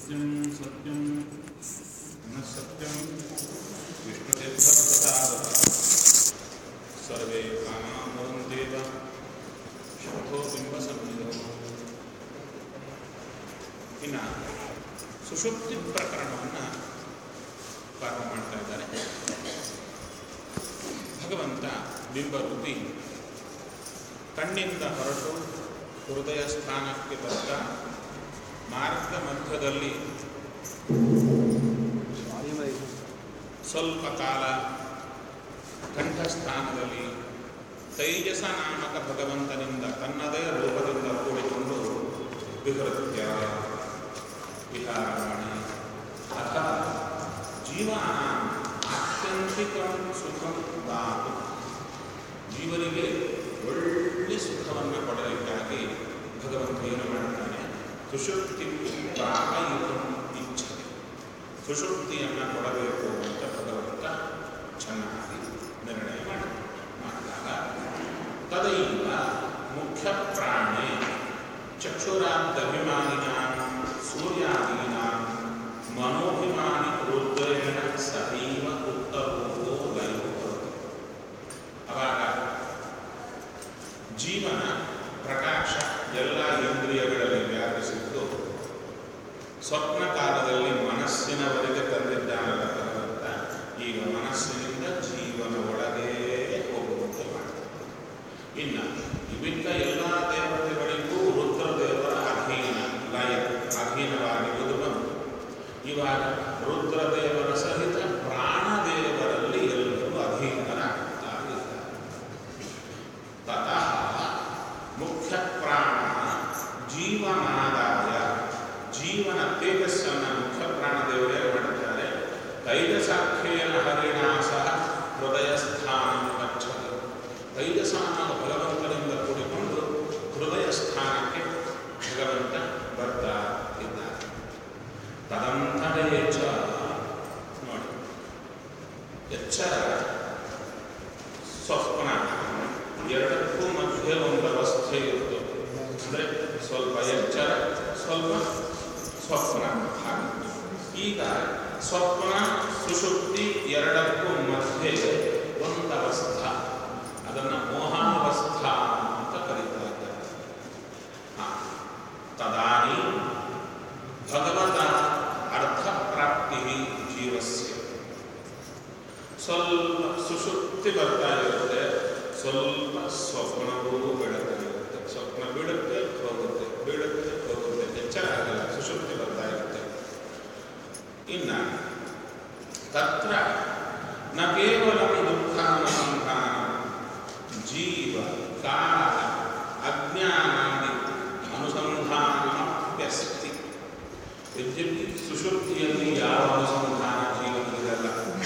सत्यं सत्यं न सत्यं विष्णुतीर्थप्रसादः सर्वे कामां वदन्त्येव ಶಬ್ದೋ ಬಿಂಬ ಸನ್ನಿಧೋ ಇನ್ನು ಸುಷುಪ್ತಿ ಪ್ರಕರಣವನ್ನು ಪಾಠ ಮಾಡ್ತಾ ಇದ್ದಾರೆ ಭಗವಂತ ಬಿಂಬರೂಪಿ ಕಣ್ಣಿಂದ ಹೊರಟು ಹೃದಯ ಸ್ಥಾನಕ್ಕೆ ಬಂದ ಮಾರ್ಗ ಮಧ್ಯದಲ್ಲಿ ಸ್ವಲ್ಪ ಕಾಲ ಕಂಠಸ್ಥಾನದಲ್ಲಿ ತೈಜಸ ನಾಮಕ ಭಗವಂತನಿಂದ ತನ್ನದೇ ರೂಪದಿಂದ ಕೂಡಿಕೊಂಡು ವಿಹೃತ್ಯ ವಿಹಾರಾಣಿ ಅಥವಾ ಜೀವನ ಆತ್ಯಂತಿಕ ಸುಖಂ ದಾತು ಜೀವನಿಗೆ ಒಳ್ಳೆ ಸುಖವನ್ನು ಕೊಡಲಿಕ್ಕಾಗಿ ಭಗವಂತ ಏನು ಮಾಡ್ತಾನೆ ಸುಷುಪ್ತಿ ಪ್ರಾಯಿತು ಇಚ್ಛೆ ಸುಷುಪ್ತಿಯನ್ನು ಕೊಡಬೇಕು ಅಂತ ಭಗವಂತ ಚೆನ್ನಾಗಿ ನಿರ್ಣಯ ಮಾಡಿ ಮಾಡಿದಾಗ ತದೈವ ಮುಖ್ಯ ಪ್ರಾಣೆ ಚಕ್ಷುರಾಬ್ದಭಿಮಾನಿನ ಸೂರ್ಯಾದೀನ ಮನೋಭಿಮಾನಿ ರುದ್ರೇಣ ಸಹೈವ ಉತ್ತಮೋ ಲಯೋ ಅವಾಗ ಜೀವನ ಪ್ರಕಾಶ ಎಲ್ಲ ಇಂದ್ರಿಯಗಳಲ್ಲಿ ವ್ಯಾಪಿಸಿದ್ದು ಸ್ವಪ್ನ ಕಾಲದಲ್ಲಿ ಮನಸ್ಸಿನವರೆಗೆ ತಂದಿದ್ದಾನಲ್ಲ ಭಗವಂತ ಈಗ ಮನಸ್ಸಿನಿಂದ ಜೀವನ ಒಳಗೆ ಹೋಗುವಂತೆ ಮಾಡ್ತಾನೆ ಇನ್ನು ಇವಿಂದ ಎಲ್ಲ ದೇವತೆಗಳಿಗೂ ರುದ್ರದೇವರ ಅಧೀನ ಲಯ ಅಧೀನವಾಗಿರುವುದು ಬಂತು ಇವಾಗ ರುದ್ರದೇವರ ಸಹಿತ ಪ್ರಾಣದೇವರಲ್ಲಿ ಎಲ್ಲರೂ ಅಧೀನರಾಗುತ್ತಾರೆ ತತಃ ಮುಖ್ಯ ಪ್ರಾಣ ಜೀವನಾದಾಯ ಜೀವನ ತೇಜಸ್ಸನ್ನು ಮುಖ್ಯ ಪ್ರಾಣದೇವರೇ ಮಾಡುತ್ತಾರೆ ತೈಜಸಾಖ್ಯೇನ ಹರಿಣ ಸಹ ಹೃದಯ ಸ್ಥಾನ ಗಚ್ಚತಿ ತೈಜಸ ಅನ್ನೋ ಭಗವಂತನಿಂದ ಕೂಡಿಕೊಂಡು ಹೃದಯ ಸ್ಥಾನಕ್ಕೆ ಭಗವಂತ ಬರ್ತಾ ಇದ್ದಾರೆ ತದಂತರೇ ಚ ನೋಡಿ ಎಚ್ಚರ ಸ್ವಪ್ನ ಎರಡಕ್ಕೂ ಮಧ್ಯೆ ಒಂದು ಅವಸ್ಥೆ ಇರುತ್ತೆ ಅಂದರೆ ಸ್ವಲ್ಪ ಎಚ್ಚರ ಸ್ವಲ್ಪ ಸ್ವಪ್ನ ಹಾಗೆ ಈಗ ಸ್ವಪ್ನ ಸುಷುಪ್ತಿ ಎರಡಕ್ಕೂ ಮಧ್ಯೆ ಒಂದು ಅವಸ್ಥಾ ಅದನ್ನು ಮೋಹಾವಸ್ಥಾ ಅಂತ ಕರೀತಾ ಇದ್ದಾರೆ ಹಾ. ತದಾನಿ ಭಗವತ ಅರ್ಥ ಪ್ರಾಪ್ತಿ ಜೀವಸ್ಯ ಸ್ವಲ್ಪ ಸುಷುಪ್ತಿ ಬರ್ತಾ ಇರುತ್ತೆ ಸ್ವಲ್ಪ ಸ್ವಪ್ನವೂ ಬೀಳುತ್ತಾ ಇರುತ್ತೆ ಸ್ವಪ್ನ ಬೀಳುತ್ತೆ ಹೋಗುತ್ತೆ ಬೀಳುತ್ತೆ ಹೋಗುತ್ತೆ ಎಚ್ಚರ ಆಗಲ್ಲ ಸುಷುಪ್ತಿ ಬರ್ತಾ ಇರುತ್ತೆ ಇನ್ನ ತತ್ರ ನ ಕೇವಲ ದುಃಖಾನುಸಂಧಾನ ಜೀವ ಕಾಲ ಅಜ್ಞಾನಾದಿ ಅನುಸಂಧಾನಪ್ಯಸ್ತಿ ಯದ್ಯಪಿ ಸುಷುಪ್ತಿಯಲ್ಲಿ ಯಾವ ಅನುಸಂಧಾನ ಜೀವನವಿರಲ್ಲ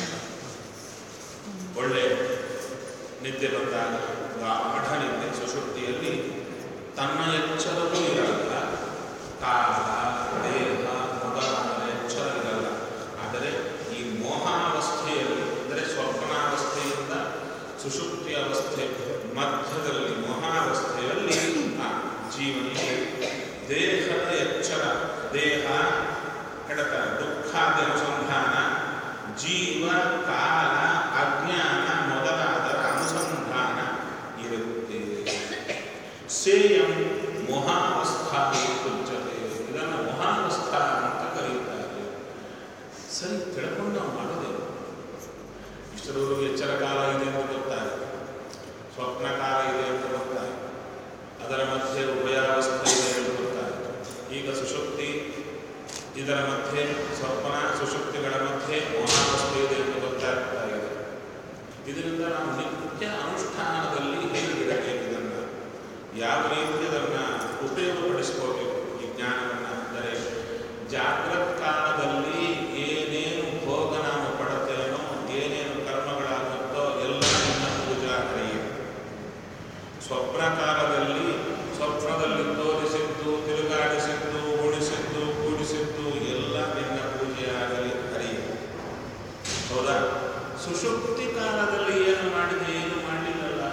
ಒಳ್ಳೆ ನಿದ್ದೆ ಬಂದಾಗ ಗಾಢ ನಿದ್ದೆ ಸುಷುಪ್ತಿಯಲ್ಲಿ ತನ್ನ ಎಚ್ಚರವೂ ಇರಲ್ಲ ಕಾಲ ದೇಹ ಮೊದಲಾದ ಎಚ್ಚರ ಇರಲ್ಲ ಆದರೆ ಈ ಮೋಹಾವಸ್ಥೆಯಲ್ಲಿ ಅಂದರೆ ಸ್ವಪ್ನಾವಸ್ಥೆಯಿಂದ ಸುಷುಪ್ತಿ ಅವಸ್ಥೆ ಮಧ್ಯದಲ್ಲಿ ಮೋಹಾವಸ್ಥೆಯಲ್ಲಿ ಆ ಜೀವನಿಗೆ ದೇಹದ ಎಚ್ಚರ ದೇಹ ಕೆಡತ ದುಃಖಾದಿ ಅನುಸಂಧಾನ ಜೀವ ಕಾಲ ಅಜ್ಞಾನ ಮೊದಲಾದರ ಅನುಸಂಧಾನ ಇರುತ್ತೆ ಸೇಯಂ ಮೊಹಾವಸ್ಥಾ ಉಚ್ಚತೆ ಇದನ್ನು ಮೊಹಾವಸ್ಥಾ ಅಂತ ಕರೆಯುತ್ತಾರೆ ಸರಿ ತಿಳ್ಕೊಂಡು ನಾವು ಮಾಡೋದೇನು ಇಷ್ಟರವರೆಗೂ ಎಚ್ಚರ ಕಾಲ ಇದೆ ಅಂತ ಗೊತ್ತಾಯಿತು ಸ್ವಪ್ನ ಕಾಲ ಇದೆ ಅಂತ ಗೊತ್ತಾಯಿತು ಅದರ ಮಧ್ಯೆ ಉಭಯಾವಸ್ಥೆ ಇದೆ ಅಂತ ಗೊತ್ತಾಯಿತು ಈಗ ಸುಷುಪ್ತಿ ಇದರ ಮಧ್ಯೆ ಸ್ವಪ್ನ ಸುಷುಪ್ತಿಗಳ ಮಧ್ಯೆ ಮೋಹಾವಸ್ಥೆ ಇದೆ ಅಂತ ಗೊತ್ತಾಗ್ತಾ ಇದೆ ಇದರಿಂದ ನಾವು ನಿತ್ಯ ಅನುಷ್ಠಾನದಲ್ಲಿ ಹೇಗಿರಬೇಕು ಇದನ್ನು ಯಾವ ರೀತಿ ಅದನ್ನು ಉಪಯೋಗಪಡಿಸ್ಕೋಬೇಕು ಈ ಜ್ಞಾನವನ್ನು ಅಂದರೆ ಜಾಗೃತ ಕಾಲದಲ್ಲಿ ಏನೇನು ಭೋಗ ನಾವು ಪಡುತ್ತೇನೋ ಏನೇನು ಕರ್ಮಗಳಾಗುತ್ತೋ ಎಲ್ಲ ನಿನ್ನ ಪೂಜಾ ಹರಿಯೇ ಸ್ವಪ್ನ ಕಾಲದಲ್ಲಿ ಸ್ವಪ್ನದಲ್ಲಿ ತೋರಿಸಿದ್ದು ತಿರುಗಾಡಿಸಿದ್ದು ಉಳಿಸಿದ್ದು ಕೂಡಿಸಿದ್ದು ಎಲ್ಲ ನಿನ್ನ ಪೂಜೆಯಾಗಲಿ ಹರಿಯೇ ಹೌದಾ ಸುಷುಪ್ತಿ ಕಾಲದಲ್ಲಿ ಏನು ಮಾಡಿದೆ ಏನು ಮಾಡಲಿಲ್ಲಲ್ಲ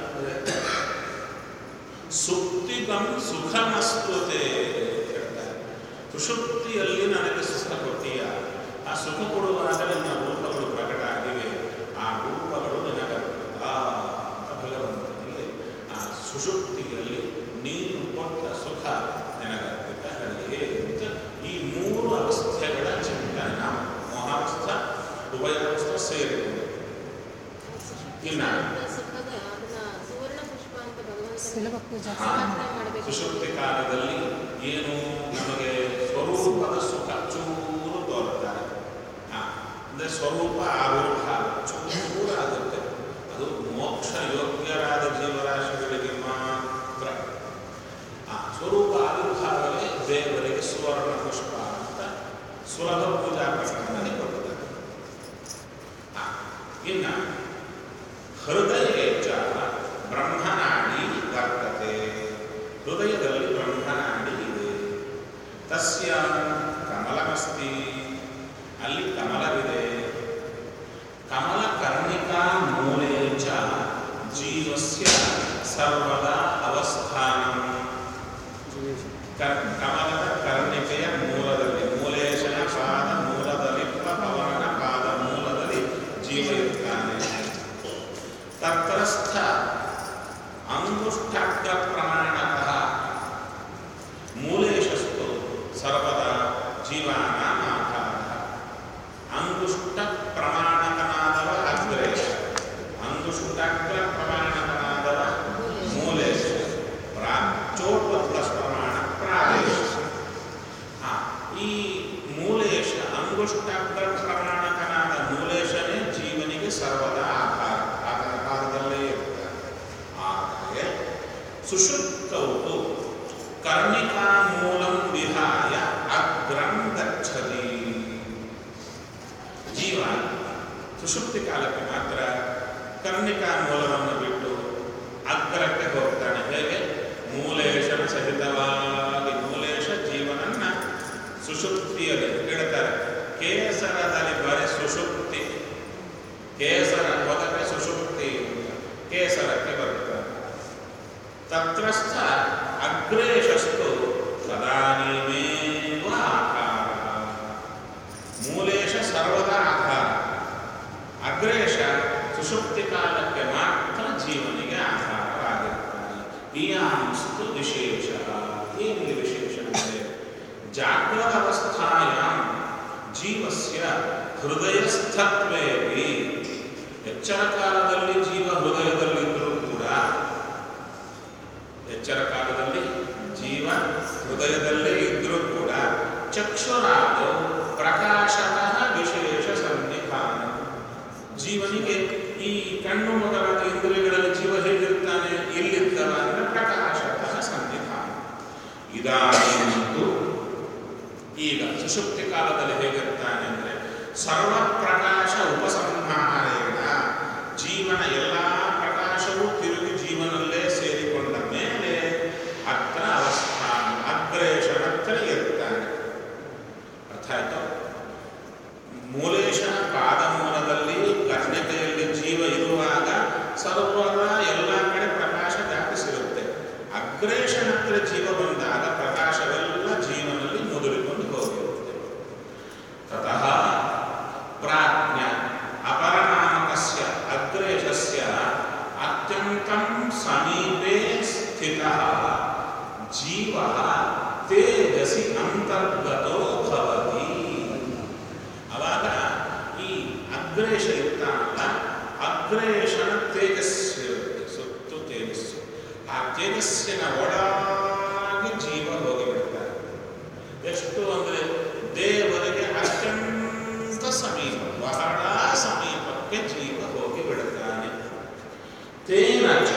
ಸುಪ್ತಿಗಂ ಸುಖಮಸ್ತುತೆ ಹೇಳ್ತಾರೆ ಸುಷುಪ್ತಿಯಲ್ಲಿ ನನಗೆ ಸುಖ ಕೊಡ್ತೀಯ ಆ ಸುಖ ಕೊಡುವಾಗ ನಿನ್ನ ರೂಪಗಳು ಪ್ರಕಟ ಆಗಿವೆ ಆ ರೂಪಗಳು ನಿನಗರ್ಪಿತ ಅಂತ ಭಗವಂತನಿಗೆ ಆ ಸುಷುಪ್ತಿಯಲ್ಲಿ ನೀನು ಕೊಟ್ಟ ಸುಖ ನಿನಗರ್ಪಿತ ನನಗೆ ಅಂತ ಈ ಮೂರು ಅವಸ್ಥೆಗಳ ಚಿಂತನೆ ನಾವು ಮೋಹಾವಸ್ಥ ಉಭಯಾವಸ್ಥ ಸೇರಿದೆ ಇನ್ನ ಸುಖದ ಅದನ್ನ ಸುವರ್ಣ ಪುಷ್ಪ ಅಂತ ಭಗವಂತ ಸುಲಭ ಪೂಜಾ ಹಾ. ಮಾಡಬೇಕು ಸುಷುಪ್ತಿ ಕಾಲದಲ್ಲಿ ಏನು ನಮಗೆ ಸ್ವರೂಪದ ಸುಖ ಚೂರು ತೋರುತ್ತಾರೆ ಹಾ, ಅಂದ್ರೆ ಸ್ವರೂಪ ಆವಿರ್ಭಾವ ಚೂರು ಆಗುತ್ತೆ ಅದು ಮೋಕ್ಷ ಯೋಗ್ಯರಾದ ಜೀವರಾಶಿಗಳಿಗೆ ಮಾತ್ರ ಆ ಸ್ವರೂಪ ಆವಿರ್ಭಾವವೇ ದೇವರಿಗೆ ಸುವರ್ಣ ಪುಷ್ಪ ಅಂತ ಸುಲಭ ಪೂಜಾ ಪ್ರಕರಣದಲ್ಲಿ ಕೊಟ್ಟಿದ್ದಾರೆ ಹಾ, ಇನ್ನ ಹೃದಯ ಚ ಬ್ರಹ್ಮನಾಡಿ ವರ್ತತೆ ಹೃದಯದಲ್ಲಿ ಬ್ರಹ್ಮನಾಡಿ ಇದೆ ತಸ್ಯ ಕಮಲಮಸ್ತಿ ಅಲ್ಲಿ ಕಮಲವಿದೆ ಕಮಲ ಕರ್ಣಿಕಾ ಮೂಲೆ ಚ ಜೀವಸ್ಯ ಸರ್ವದಾ ಅವಸ್ಥಾನಂ ಕ- ಕಮಲದ ಕರ್ಣಿಕೆಯ ಮೂಲದಲ್ಲಿ ಮೂಲೇಶನ ಪಾದ ಮೂಲದಲ್ಲಿ ಪವನನ ಪಾದ ಮೂಲದಲ್ಲಿ ಜೀವ ಇರ್ತಾನೆ ತತ್ರಸ್ಥ ಅಂಗುಷ್ಠಾಗ್ರ ಪ್ರಮಾಣತಃ ಮೂಲೇಶಸ್ತು ಸರ್ವದಾ ಜೀವಾನಾಂ ಆಧಾರಃ ಅಂಗುಷ್ಟ ಪ್ರಮಾಣಕನಾದವ ಅಗ್ರೇಶ ಅಂಗುಷ್ಟಾಗ್ರ ಪ್ರಮಾಣಕನಾದವ ಮೂಲೇಶ ಪ್ರಾಚೋಟ ಪ್ಲಸ್ ಪ್ರಮಾಣ ಪ್ರಾದೇಶ ಆ, ಈ ಮೂಲೇಶ ಅಂಗುಷ್ಟಾಗ್ರ ಪ್ರಮಾಣಕನಾದ ಮೂಲೇಶನೇ ಜೀವನಿಗೆ ಸರ್ವದಾ ಆಧಾರ ಆಧಾರ ಪಾದದಲ್ಲೇ ಇರ್ತಾನೆ ಆದರೆ ಸುಷುಪ್ತೌತು ಕರ್ಣಿಕಾ ಮೂಲಂ ವಿಹಾಯ ಅಗ್ರಂ ಗಚ್ಚತಿ ಜೀವ ಸುಷುಪ್ತಿ ಕಾಲಕ್ಕೆ ಮಾತ್ರ ಕರ್ಣಿಕಾ ಮೂಲವನ್ನು ಬಿಟ್ಟು ಅಗ್ರಕ್ಕೆ ಹೋಗ್ತಾನೆ ಹೇಗೆ ಮೂಲೇಶನ ಸಹಿತವಾಗಿ ಮೂಲೇಶ ಜೀವನನ್ನ ಸುಷುಪ್ತಿಯಲ್ಲಿ ಇಡ್ತಾರೆ ಕೇಸರದಲ್ಲಿ ಬರೀ ಸುಷುಪ್ತಿ ಕೇಸರ ಹೋದರೆ ಸುಷುಪ್ತಿ ಅಂತ ಕೇಸರಕ್ಕೆ ಬರುತ್ತಾರೆ ತತ್ರಸ್ಥ ಅಗ್ರೇಶಸ್ತು ತದಾನೀಮೇವ ಆಧಾರ ಮೂಲೇಶ ಸರ್ವದಾ ಆಧಾರ ಅಗ್ರೇಶ ಸುಷುಪ್ತಿ ಕಾಲಕ್ಕೆ ಮಾತ್ರ ಜೀವನಿಗೆ ಆಧಾರವಾಗಿರ್ತಾನೆ ಈಯಾಂಸ್ತು ವಿಶೇಷ ಏನಿದೆ ವಿಶೇಷ ಅಂದರೆ ಜಾಗ್ರತ ಅವಸ್ಥಾಯಾಂ ಜೀವಸ್ಯ ಹೃದಯಸ್ಥತ್ವೇಪಿ ಎಚ್ಚರ ಕಾಲದಲ್ಲಿ ಜೀವ ಹೃದಯದಲ್ಲಿದ್ದರೂ ಕೂಡ ಎಚ್ಚರ ಕಾಲದಲ್ಲಿ ಜೀವ ಹೃದಯದಲ್ಲೇ ಇದ್ರೂ ಕೂಡ ಚಕ್ಷುರಾದ ಪ್ರಕಾಶತಃ ವಿಶೇಷ ಸನ್ನಿಧಾನ ಜೀವನಿಗೆ ಈ ಕಣ್ಣು ಮೊದಲಾದ ಇಂದ್ರಿಯಗಳಲ್ಲಿ ಜೀವ ಹೇಗಿರ್ತಾನೆ ಎಲ್ಲಿರ್ತಾನ ಅಂದ್ರೆ ಪ್ರಕಾಶತಃ ಸನ್ನಿಧಾನ ಇದಾನಂತೂ ಈಗ ಸುಷುಪ್ತಿ ಕಾಲದಲ್ಲಿ ಹೇಗಿರ್ತಾನೆ ಅಂದ್ರೆ ಸರ್ವ ಪ್ರಕಾಶ ಉಪಸಂಹಾರೇಣ ಜೀವನ ಎಲ್ಲ ಪ್ರಕಾಶವೂ ತಿರುಗಿ ಜೀವನಲ್ಲೇ ಸೇರಿಕೊಂಡ ಮೇಲೆ ಹತ್ರ ಅವಸ್ಥಾನ ಅಗ್ರೇಶನ ಹತ್ರ ಇರ್ತಾನೆ ಅರ್ಥ ಆಯ್ತು ಮೂಲೇಶನ ಪಾದಮೂಲದಲ್ಲಿ ಕರ್ಣಿಕೆಯಲ್ಲಿ ಜೀವ ಇರುವಾಗ ಸರ್ವದ ಎಲ್ಲ ಕಡೆ ಪ್ರಕಾಶ ವ್ಯಾಪಿಸಿರುತ್ತೆ ಅಗ್ರೇಶನ ಹತ್ರ ಜೀವ ಬಂದಾಗ ಪ್ರಕಾಶವೆಲ್ಲ ಜೀವನದಲ್ಲಿ ಮುದುರಿಕೊಂಡು ಹೋಗಿರುತ್ತೆ ತತಃ ಪ್ರಾಜ್ಞ ಅಪರನಾಮಕಸ್ಯ ಅಗ್ರೇಶಸ್ಯ ಅತ್ಯಂತಂ ಸಮೀಪೆ ಸ್ಥಿತಃ ಜೀವ ತೇಜಸಿ ಅಂತರ್ಗತೋ ಭವತಿ ಅವಾಗ ಈ ಅಗ್ರೇಶ ಇರ್ತಾನಲ್ಲ ಅಗ್ರೇಶನ ತೇಜಸ್ಸು ಇರುತ್ತೆ ಸುತ್ತು ತೇಜಸ್ಸು ಆ ತೇಜಸ್ಸಿನ ಒಳಗೆ ಜೀವ ಹೋಗಿಬಿಡ್ತಾನೆ ಎಷ್ಟು ಅಂದರೆ ದೇವರಿಗೆ ಅತ್ಯಂತ ಸಮೀಪ ಬಹಳ ಸಮೀಪಕ್ಕೆ ಜೀವ ಹೋಗಿ ಬಿಡುತ್ತಾನೆ ತೇನ ಚ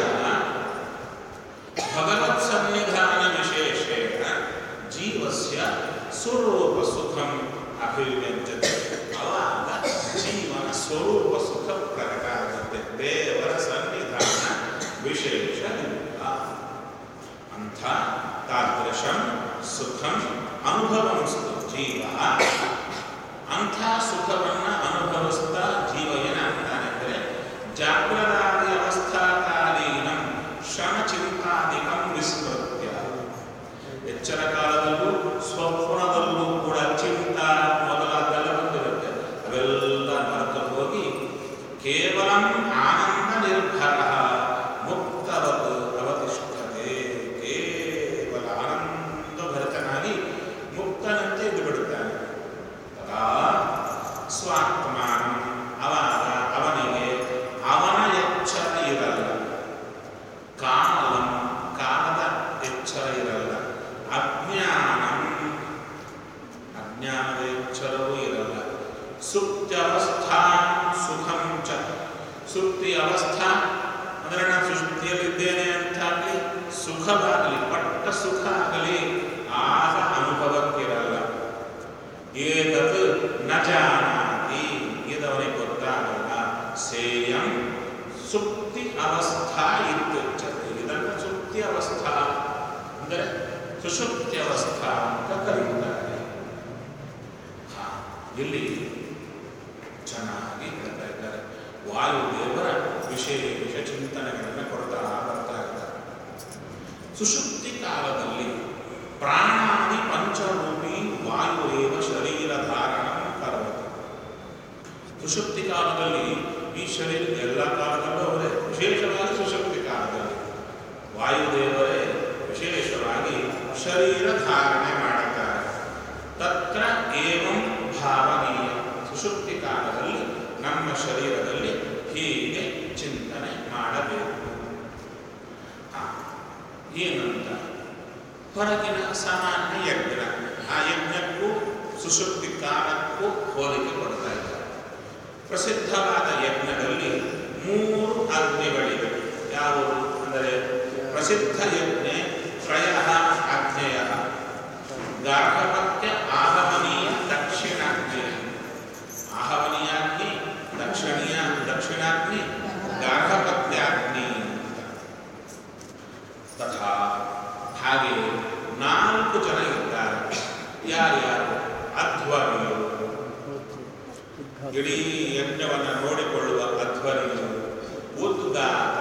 ಭಗವತ್ ಸನ್ನಿಧಾನ ವಿಶೇಷೇಣ ಜೀವಸ್ಯ ಸ್ವರೂಪ ಸುಖಂ ಅಭಿವ್ಯಂಜತೆ ಅವಾಗ ಜೀವನ ಸ್ವರೂಪ ಸುಖ ಪ್ರಕಟ ಆಗುತ್ತೆ ದೇವರ ಸನ್ನಿಧಾನ ವಿಶೇಷ ಇಲ್ಲ ಅಂಥ ತಾದೃಶಂ ಸುಖಂ ಅನುಭವಂಸ್ತು ಜೀವ ಅಂಥ ಸುಖವನ್ನ ಅನುಭವಿಸ್ತಾ ಜೀವ ಏನಂತಾನೆ ಅಂದರೆ ಜಾಗ್ರದಾದಿ ಅವಸ್ಥಾಕಾಲೀನಂ ಶ್ರಮ ಚಿಂತಾದಿಕಂ ವಿಸ್ಮೃತ್ಯ ಎಚ್ಚರ ಕಾಲದಲ್ಲೂ ಸ್ವಪ್ನದಲ್ಲೂ ಕೂಡ ಚಿಂತ ಮೊದಲಾದ ಸುಪ್ತಿ ಅವಸ್ಥಾ ಅಂದರೆ ನಾನು ಸುಶುದ್ಧಿಯಲ್ಲಿದ್ದೇನೆ ಅಂತಾಗಲಿ ಸುಖವಾಗಲಿ ಪಟ್ಟ ಸುಖ ಆಗಲಿ ಆಗ ಅನುಭವಕ್ಕಿರಲ್ಲ ಏತತ್ ನ ಜಾನಾತಿ ಇದವನಿಗೆ ಗೊತ್ತಾಗಲ್ಲ ಸೇಯಂ ಸುಪ್ತಿ ಅವಸ್ಥಾ ಇತ್ಯುಚ್ಯತೆ ಇದನ್ನು ಸುಪ್ತಿ ಅವಸ್ಥಾ ಅಂದರೆ ಸುಷುಪ್ತಿ ಅವಸ್ಥಾ ಅಂತ ಕರೆಯುತ್ತಾರೆ ಹಾ, ಇಲ್ಲಿ ಚೆನ್ನಾಗಿ ಹೇಳ್ತಾ ಇದ್ದಾರೆ ವಾಯುದೇವರ ವಿಶೇಷ ಚಿಂತನೆಗಳನ್ನು ಕೊಡ್ತಾ ಬರ್ತಾ ಇದ್ದಾರೆ ಸುಷುಪ್ತಿ ಕಾಲದಲ್ಲಿ ಪ್ರಾಣಾದಿ ಪಂಚರೂಪಿ ವಾಯುರೇವ ಶರೀರ ಧಾರಣ ಕರೋತಿ ಸುಷುಪ್ತಿ ಕಾಲದಲ್ಲಿ ಈ ಶರೀರ ಎಲ್ಲ ಕಾಲದಲ್ಲೂ ಅವರೇ ವಿಶೇಷವಾಗಿ ಸುಷುಪ್ತಿ ಕಾಲದಲ್ಲಿ ವಾಯುದೇವರೇ ವಿಶೇಷವಾಗಿ ಶರೀರ ಧಾರಣೆ ಮಾಡುತ್ತಾರೆ ತತ್ರ ಏವಂ ಭಾವನೀಯ ಸುಷುಪ್ತಿ ಕಾಲದಲ್ಲಿ ನಮ್ಮ ಶರೀರದಲ್ಲಿ ಹೀಗೆ ಚಿಂತನೆ ಮಾಡಬೇಕು ಆ, ಏನಂತ ಹೊರಗಿನ ಸಾಮಾನ್ಯ ಯಜ್ಞ ಆ ಯಜ್ಞಕ್ಕೂ ಸುಷುಪ್ತಿ ಕಾಲಕ್ಕೂ ಹೋಲಿಕೆ ಕೊಡ್ತಾ ಇದ್ದಾರೆ ಪ್ರಸಿದ್ಧವಾದ ಯಜ್ಞದಲ್ಲಿ ಮೂರು ಆಜ್ಞೆಗಳಿವೆ ಯಾವುವು ಅಂದರೆ ಪ್ರಸಿದ್ಧ ಯಜ್ಞ ತ್ರಯ ಆಜ್ಞೆಯ ಗಾರ್ಹಪತ್ಯ ಆಹವನೀಯ ದಕ್ಷಿಣಾಜ್ಞೆ ಆಹವನೀಯಾಗ್ನಿ ದಕ್ಷಿಣೀಯ ದಕ್ಷಿಣಾಗ್ನಿ ಗಾರ್ಹಪತ್ಯಾಗ್ನಿ ಅಂತ ತಥಾ ಹಾಗೆ ನಾಲ್ಕು ಜನ ಇದ್ದಾರೆ ಯಾರ್ಯಾರು ಅಧ್ವರಿಯು ಇಡೀ ಯಜ್ಞವನ್ನು ನೋಡಿಕೊಳ್ಳುವ ಅಧ್ವರಿಯು ಉದ್ಗಾತ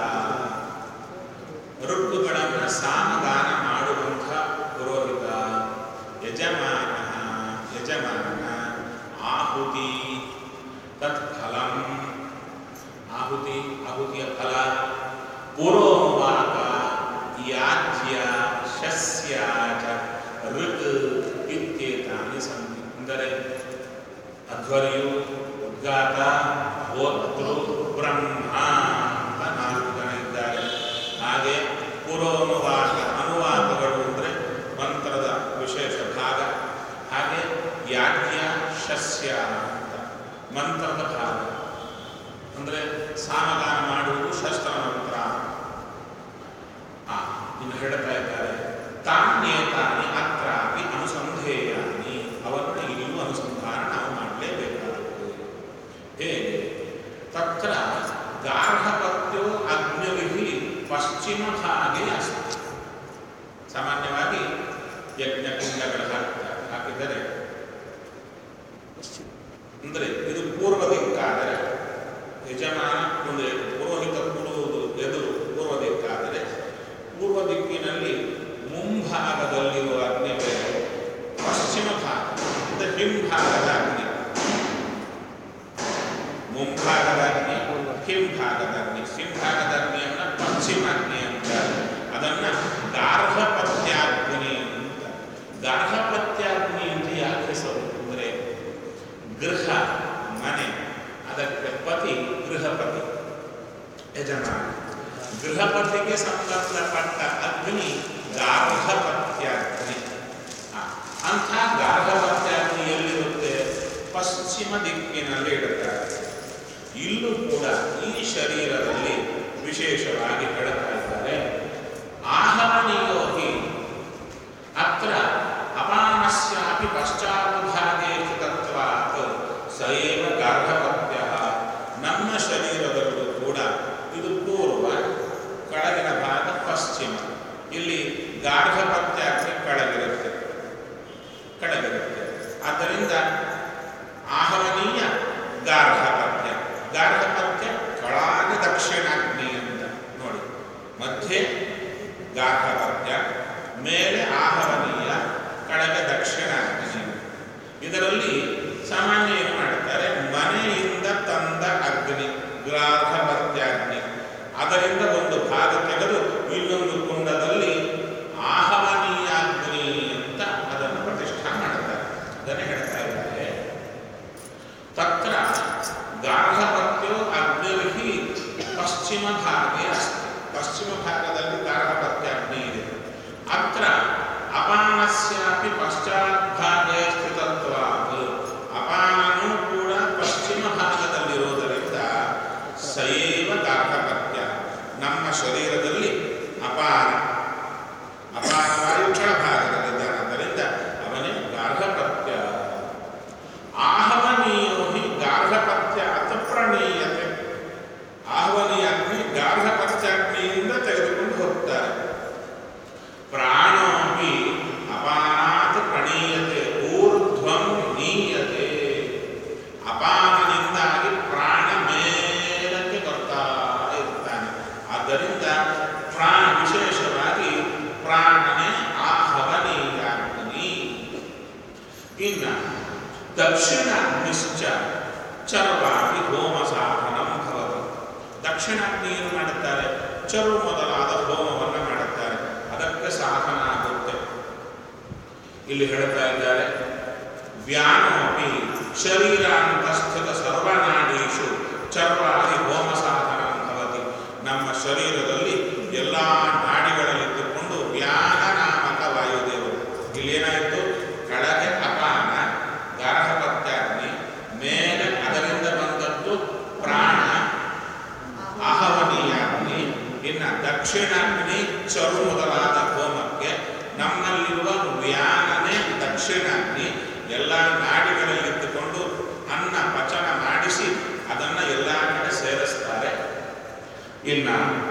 ಋತುಗಳನ್ನು ಸಾಮಗಾನ ಮಾಡುವಂಥ ಪುರೋಹಿತ ಯಜಮಾನ ಯಜಮಾನ ಆಹುತಿ ತತ್ಫಲಂ ಆಹುತಿ ಆಹುತಿಯ ಫಲ ಪುರೋವಾಕ ಯಾಜ್ಯ ಶಸ್ಯ ಚ ಋತ್ ಇತ್ಯೇತಾನಿ ಸಂತಿ ಅಂದರೆ ಅಧ್ವರ್ಯು ಉದ್ಗಾತ ಹೋತೃ ಬ್ರಹ್ಮ ಅಂತ ನಾಲ್ಕು ಜನ ಇದ್ದಾರೆ ಹಾಗೆ ಪುರೋನುವಾಕ ಅನುವಾಕಗಳು ಅಂದರೆ ಮಂತ್ರದ ವಿಶೇಷ ಭಾಗ ಹಾಗೆ ಯಾಜ್ಯ ಶಸ್ಯ ಅಂತ ಮಂತ್ರದ ಭಾಗ ಅಂದರೆ ಸಾಮಗಾನ ಮಾಡುವುದು ಶಸ್ತ್ರ ಮಂತ್ರ ಆ, ಇನ್ನು ಹೇಳ್ತಾ ಇದ್ದಾರೆ ತಾನ್ಯೇತಾನಿ ಅತ್ರಾಪಿ ಅನುಸಂಧೇಯಾನಿ ಅವನ್ನು ಇಲ್ಲಿಯೂ ಅನುಸಂಧಾನ ನಾವು ಮಾಡಲೇಬೇಕಾಗುತ್ತೆ ಹೇಗೆ ತತ್ರ ಗಾರ್ಹಪತ್ಯೋ ಅಗ್ನಿವಿಧಿ ಪಶ್ಚಿಮ ಭಾಗೆ ಅಸ್ತಿ ಸಾಮಾನ್ಯವಾಗಿ ಯಜ್ಞ ಕುಂಡಗಳು ಹಾಕ್ತಾರೆ ಹಾಕಿದರೆ ಅಂದರೆ ಇದು ಪೂರ್ವ ದಿಕ್ಕಾದರೆ ಯಜಮಾನ ಮುಂದೆ ಪುರೋಹಿತ ಕೂಡುವುದು ಎದುರು ಪೂರ್ವ ದಿಕ್ಕಾದರೆ ಪೂರ್ವ ದಿಕ್ಕಿನಲ್ಲಿ ಮುಂಭಾಗದಲ್ಲಿರುವ ಅಗ್ನಿ ಬೇರೆ ಪಶ್ಚಿಮ ಭಾಗ ಅಂದರೆ ಹಿಂಭಾಗದ ಅಗ್ನಿ ಮುಂಭಾಗದ ಅಗ್ನಿ ಹಿಂಭಾಗದ ಅಗ್ನಿ ಹಿಂಭಾಗದ ಅಗ್ನಿಯನ್ನ ಪಶ್ಚಿಮ ಅಗ್ನಿ ಅಂತಾರೆ ಅದನ್ನ ಗಾರ್ಹಪತ್ಯಾಗ್ನಿ ಅಂತ ಗಾರ್ಹಪತ್ಯಾಗ್ನಿ ಅಂತ ಯಾಕೆ ಹೆಸರು ಅಂದರೆ ಗೃಹ ಮನೆ ಅದಕ್ಕೆ ಪತಿ ಗೃಹಪತಿ ಯಜಮಾನ ಗೃಹಪತಿಗೆ ಸಂಬಂಧಪಟ್ಟ ಅಗ್ನಿ ಗಾರ್ಹಪತ್ಯಾಗ್ನಿ ಆ, ಅಂಥ ಗಾರ್ಹಪತ್ಯಾಗ್ನಿ ಎಲ್ಲಿರುತ್ತೆ ಪಶ್ಚಿಮ ದಿಕ್ಕಿನಲ್ಲಿ ಇಡುತ್ತಾರೆ ಇಲ್ಲೂ ಕೂಡ ಈ ಶರೀರದಲ್ಲಿ ವಿಶೇಷವಾಗಿ ಹೇಳ್ತಾ ಇದ್ದಾರೆ ಆಹರಣೀಯೋಹಿ ಅತ್ರ ಅಪಾನಸ್ಯಾಪಿ ಪಶ್ಚಾತ್ಭಾಗೇ ತತ್ವಾತ್ ಸೈವ ಗಾರ್ಹಪತ್ಯ ನಮ್ಮ ಶರೀರದಲ್ಲೂ ಕೂಡ ಇದು ಪೂರ್ವ ಕೆಳಗಿನ ಭಾಗ ಪಶ್ಚಿಮ ಇಲ್ಲಿ ಗಾರ್ಹಪತ್ಯಾಗ್ನಿ ಕೆಳಗಿರುತ್ತೆ ಕೆಳಗಿರುತ್ತೆ ಆದ್ದರಿಂದ ಆಹವನೀಯ ಗಾರ್ಹಪತ್ಯ ಗಾರ್ಹಪತ್ಯ ಕೆಳಗೆ ದಕ್ಷಿಣಾಗ್ನಿ ಅಂತ ನೋಡಿ ಮಧ್ಯೆ ಗಾರ್ಹಪತ್ಯ ಮೇಲೆ ಆಹವನೀಯ ಕೆಳಗೆ ದಕ್ಷಿಣಾಗ್ನಿ ಇದರಲ್ಲಿ ಸಾಮಾನ್ಯ ಏನು ಮಾಡ್ತಾರೆ ಮನೆಯಿಂದ ತಂದ ಅಗ್ನಿ ಗ್ರಾರ್ಹಪತ್ಯಾಗ್ನಿ ಅದರಿಂದ ಒಂದು ಭಾಗ ತೆಗೆದು ಇನ್ನೊಂದು ಕುಂಡದಲ್ಲಿ ಆಹವನೀಯಾಗ್ನಿ ಅಂತ ಅದನ್ನು ಪ್ರತಿಷ್ಠಾ ಮಾಡುತ್ತಾರೆ ಅದನ್ನೇ ಹೇಳ್ತಾ ಇದ್ದಾರೆ ತತ್ರ ಇನ್ನ ದಕ್ಷಿಣಾಗ್ನಿಶ್ಚ ಚರ್ವಾಗಿ ಹೋಮ ಸಾಧನಂ ಭವತಿ ದಕ್ಷಿಣಾಗ್ನಿ ಏನು ಮಾಡುತ್ತಾರೆ ಚರು ಮೊದಲಾದ ಹೋಮವನ್ನು ಮಾಡುತ್ತಾರೆ ಅದಕ್ಕೆ ಸಾಧನ ಆಗುತ್ತೆ ಇಲ್ಲಿ ಹೇಳ್ತಾ ಇದ್ದಾರೆ ವ್ಯಾನಮಪಿ ಶರೀರಾಂತಸ್ಥಿತ ಸರ್ವನಾಡೀಶು ಚರ್ವಾದಿ ಹೋಮ ಸಾಧನ ಭವತಿ ನಮ್ಮ ಶರೀರದಲ್ಲಿ ಎಲ್ಲ ನಾಡಿಗಳಲ್ಲಿದ್ದುಕೊಂಡು ವ್ಯಾನ ನಾಮಕ ವಾಯುದೇವರು ಇಲ್ಲೇನಾಯಿತು ಕೆಳಗೆ ಅಪಾನ ಗಾರ್ಹಪತ್ಯಾಗ್ನಿ ಮೇಲೆ ಅದರಿಂದ ಬಂದದ್ದು ಪ್ರಾಣ ಆಹವನೀಯಾಗ್ನಿ ಇನ್ನು ದಕ್ಷಿಣಾಗ್ನಿ ಚರು ಮೊದಲಾದ ಹೋಮಕ್ಕೆ ನಮ್ಮಲ್ಲಿರುವ ವ್ಯಾನನೇ ದಕ್ಷಿಣಾಗ್ನಿ ಎಲ್ಲ ನಾಡಿಗಳಲ್ಲಿದ್ದುಕೊಂಡು ಅನ್ನ ಪಚನ ಮಾಡಿಸಿ ಅದನ್ನ ಎಲ್ಲ ಕಡೆ ಸೇರಿಸ್ತಾರೆ ಇನ್ನ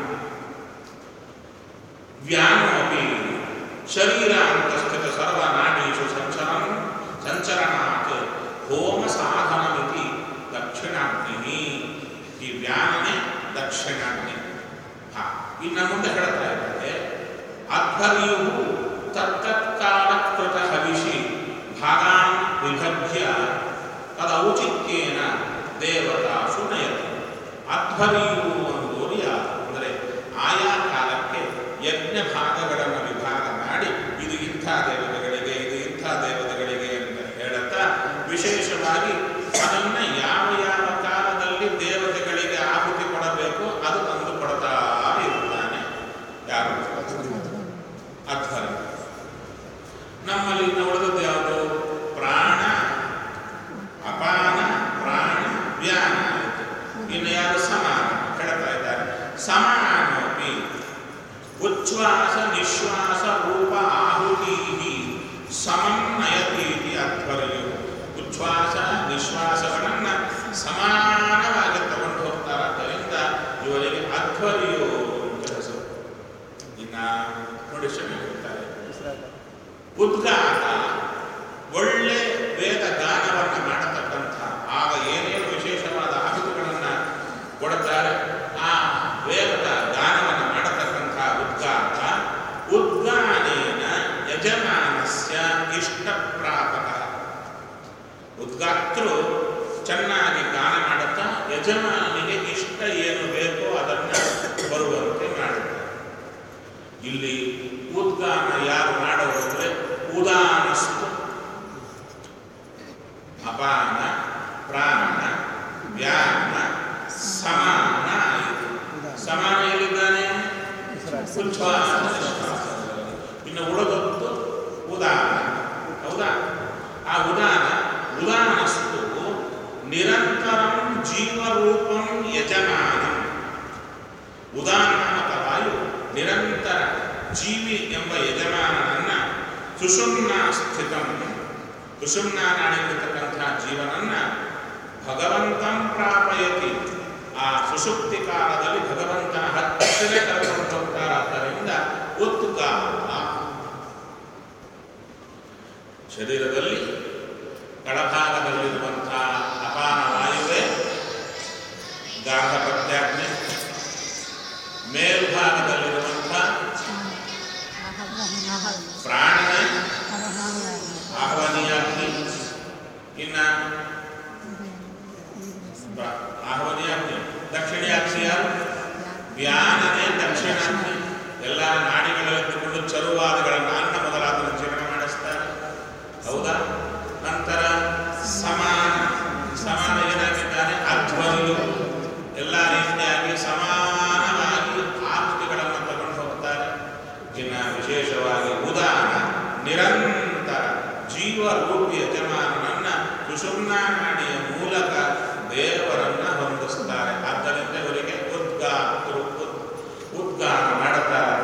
ವ್ಯಾನಮಪಿ ಶರೀರ ಅಂತಸ್ಥಿತ ಸರ್ವನಾಡೀಶು ಸಂಚರಂ ಸಂಚರಣಾತ್ ಹೋಮ ಸಾಧನಮಿತಿ ದಕ್ಷಿಣಾಗ್ನಿ ಈ ವ್ಯಾನನೇ ದಕ್ಷಿಣಾಗ್ನಿ ಹಾ ಇನ್ನು ಮುಂದೆ ಹೇಳ್ತಾ ಇದ್ದಾರೆ ಅಧ್ವರ್ಯು ತತ್ತತ್ಕಾಲಕೃತ ಹವಿಷಿ ಭಾಗಾನ್ ವಿಭಜ್ಯ ತದೌಚಿತ್ಯೇನ ದೇವತಾಸು ನಯತಿ ಅಧ್ವರ್ಯು ಅನ್ನೋದು ಯಾರು ಅಂದರೆ ಆಯಾ ಕಾಲಕ್ಕೆ ಯಜ್ಞ ಭಾಗಗಳನ್ನು ವಿಭಾಗ ಮಾಡಿ ಇದು ಇಂಥ ದೇವತೆಗಳಿಗೆ ಇದು ಇಂಥ ದೇವತೆಗಳಿಗೆ ಅಂತ ಹೇಳುತ್ತಾ ವಿಶೇಷವಾಗಿ ಅದನ್ನ ಯಾವ ಯಾವ ಕಾಲದಲ್ಲಿ ದೇವತೆಗಳಿಗೆ ಆಹುತಿ ಕೊಡಬೇಕು ಅದು ತಂದು ಕೊಡ್ತಾ ಇರ್ತಾನೆ ಯಾರು ಅಧ್ವರ ನಮ್ಮಲ್ಲಿ ಇನ್ನು ಉಳಿದದ್ದು ಯಾವುದು ಪ್ರಾಣ ಅಪಾನ ಪ್ರಾಣ ವ್ಯಾನ ಆಯಿತು ಇನ್ನು ಯಾರು ಸಮಾನ ಹೇಳ್ತಾ ಇದ್ದಾರೆ ಸಮಾನೋಪಿ ಉಚ್ಛ್ವಾಸ ನಿಶ್ವಾಸ ರೂಪ ಆಹುತಿ ಸಮನ್ವಯತೀತಿ ಅಧ್ವರ್ಯು ಉಚ್ಛ್ವಾಸ ನಿಶ್ವಾಸಗಳನ್ನು ಸಮಾನವಾಗಿ ತಗೊಂಡು ಹೋಗ್ತಾರಾದ್ದರಿಂದ ಇವರಿಗೆ ಅಧ್ವರ್ಯು ಅಂತ ಹೆಸರು ಇನ್ನ ನೋಡಿ ಚೆನ್ನಾಗಿ ಹೇಳ್ತಾರೆ ಉದ್ಗಾತ ಒಳ್ಳೆ ವೇದ ಗಾನವನ್ನು ಮಾಡತಕ್ಕಂಥ ಆಗ ಏನೇನು ವಿಶೇಷವಾದ ಆಹುತಿಗಳನ್ನು ಕೊಡುತ್ತಾರೆ ಆ ವೇದದ ಗಾನವನ್ನು ಮಾಡತಕ್ಕಂಥ ಉದ್ಗಾತ ಉದ್ಗಾನೇನ ಯಜಮಾನಸ್ಯ ಇಷ್ಟಪ್ರಾಪಕ ಉದ್ಗಾತೃ ಚೆನ್ನಾಗಿ ಗಾನ ಮಾಡುತ್ತಾ ಯಜಮಾನಿಗೆ ಇಷ್ಟ ಏನು ಬೇಕೋ ಅದನ್ನು ಬರುವಂತೆ ಮಾಡುತ್ತಾರೆ ಇಲ್ಲಿ ಉದ್ಗಾನ ಯಾರು ಮಾಡೋರು ಅಂದರೆ ಉದಾನಸ್ತು ಅಪಾನ ಪ್ರಾಣ ವ್ಯಾನ ಸಮಾನ ಆಯಿತು ಸಮಾನ ಎಲ್ಲಿದ್ದಾನೆ ಉಚ್ಛ್ವಾಸ ನಿಶ್ವಾಸದಲ್ಲಿ. ಇನ್ನು ಉಳಿದದ್ದು ಉದಾನ ಹೌದಾ ಆ ಉದಾನ ಉದಾನಸ್ತು ನಿರಂತರಂ ಜೀವರೂಪಂ ಯಜಮಾನಂ ಉದಾನಾಮಕ ವಾಯು ನಿರಂತರ ಜೀವಿ ಎಂಬ ಯಜಮಾನನನ್ನ ಸುಷುಮ್ನಾ ಸ್ಥಿತಂ ಸುಷುಮ್ನಾ ನಾಡಿರತಕ್ಕಂಥ ಜೀವನನ್ನ ಭಗವಂತಂ ಪ್ರಾಪಯತಿ ಆ ಸುಷುಪ್ತಿ ಕಾಲದಲ್ಲಿ ಭಗವಂತನ ಹತ್ತಿರ ಕರ್ಕೊಂಡು ಹೋಗ್ತಾರಾದ್ದರಿಂದ ಉತ್ಗಾತ ಶರೀರದಲ್ಲಿ ಕೆಳಭಾಗದಲ್ಲಿರುವಂಥ ಅಪಾನ ವಾಯುವೇ ಗಾಢ ಪ್ರತ್ಯಾಜ್ಞೆ ಮೇಲ್ಭಾಗದಲ್ಲಿರುವಂಥ ಪ್ರಾಣನೇ ಆಹ್ವಾನೀಯಾಗ್ನಿ ಇನ್ನ ಬ- ಆಹ್ವಾನೀಯಾಗ್ನಿ ದಕ್ಷಿಣೀಯಾಗ್ನಿ ಯಾರು ವ್ಯಾನನೇ ದಕ್ಷಿಣಾಗ್ನಿ ಎಲ್ಲ ನಾಡಿಗಳಲ್ಲಿದ್ದುಕೊಂಡು ಚರುವಾದಿಗಳನ್ನು ಅನ್ನ ಮೊದಲಾದ ಜೀವನ ಮಾಡಿಸ್ತಾರೆ ಹೌದಾ ನಂತರ ಸಮಾನ ಸಮಾನ ಏನಾಗಿದ್ದಾನೆ ಅಧ್ವನಿಯು ಎಲ್ಲ ರೀತಿಯಾಗಿ ಸಮಾನವಾಗಿ ಆಕೃತಿಗಳನ್ನು ತಗೊಂಡು ಹೋಗ್ತಾರೆ ಇನ್ನು ವಿಶೇಷವಾಗಿ ಉದಾನ ನಿರಂತರ ಜೀವರೂಪಿ ಯಜಮಾನನನ್ನ ಸುಷುಮ್ನಾ ನಾಡಿಯ ಮೂಲಕ ದೇವರನ್ನ ಹೊಂದಿಸ್ತಾರೆ ಆದ್ದರಿಂದ ಇವರಿಗೆ ಉದ್ಗಾತೃ ಉದ್- ಉದ್ಗಾನ ಮಾಡುತ್ತಾರೆ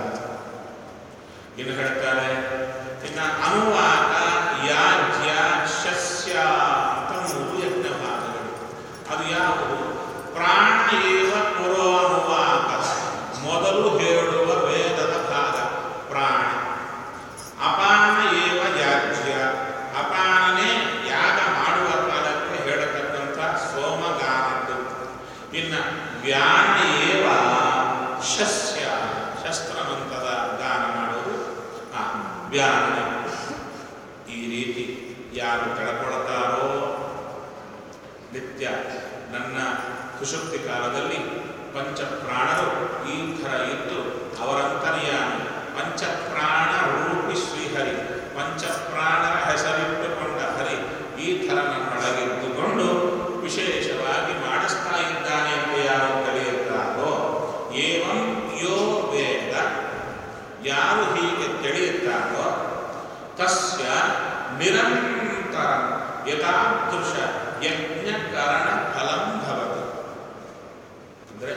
ಇನ್ನು ಹೇಳ್ತಾರೆ ಇನ್ನ ಅನುವಾಕ ಯಾಜ್ಯ ಶಸ್ಯ ಅಂತ ಮೂರು ಯಜ್ಞ ಭಾಗಗಳು ಅದು ಯಾವುದು ಪ್ರಾಣ ಏವ ಪುರೋ ಅನುವಾಕ ಮೊದಲು ಹೇಳುವ ವೇದದ ಭಾಗ ಪ್ರಾಣ ಅಪಾನ ಏವ ಯಾಜ್ಯ ಅಪಾನನೇ ಯಾಗ ಮಾಡುವ ಕಾಲಕ್ಕೆ ಹೇಳತಕ್ಕಂಥ ಸೋಮಗಾನದ್ದು ಇನ್ನು ವ್ಯಾನ ಏವ ಶಸ್ಯ ಶಸ್ತ್ರಮಂತದ ಗಾನ ಮಾಡೋದು ಆ ವ್ಯಾನ ಈ ರೀತಿ ಯಾರು ಕಳ್ಕೊಳ್ತಾರೋ ನಿತ್ಯ ನನ್ನ ಸುಶಕ್ತಿ ಕಾಲದಲ್ಲಿ ಪಂಚ ಪ್ರಾಣರು ಈ ಥರ ಇದ್ದು ಅವರಂತರ್ಯಾಮಿ ಪಂಚಪ್ರಾಣ ರೂಪಿ ಶ್ರೀಹರಿ ಪಂಚಪ್ರಾಣರ ಹೆಸರಿಟ್ಟುಕೊಂಡ ಹರಿ ಈ ಥರ ನನ್ನೊಳಗಿದ್ದುಕೊಂಡು ವಿಶೇಷವಾಗಿ ಮಾಡಿಸ್ತಾ ಇದ್ದಾನೆ ಅಂತ ಯಾರು ತಿಳಿಯುತ್ತಾರೋ ಏವಂ ಯೋ ವೇದ ಯಾರು ಹೀಗೆ ತಿಳಿಯುತ್ತಾರೋ ತಸ್ಯ ನಿರಂತರ ಯಥಾದೃಶ ಯಜ್ಞಕರಣ ಫಲಂ ಭವತಿ ಅಂದರೆ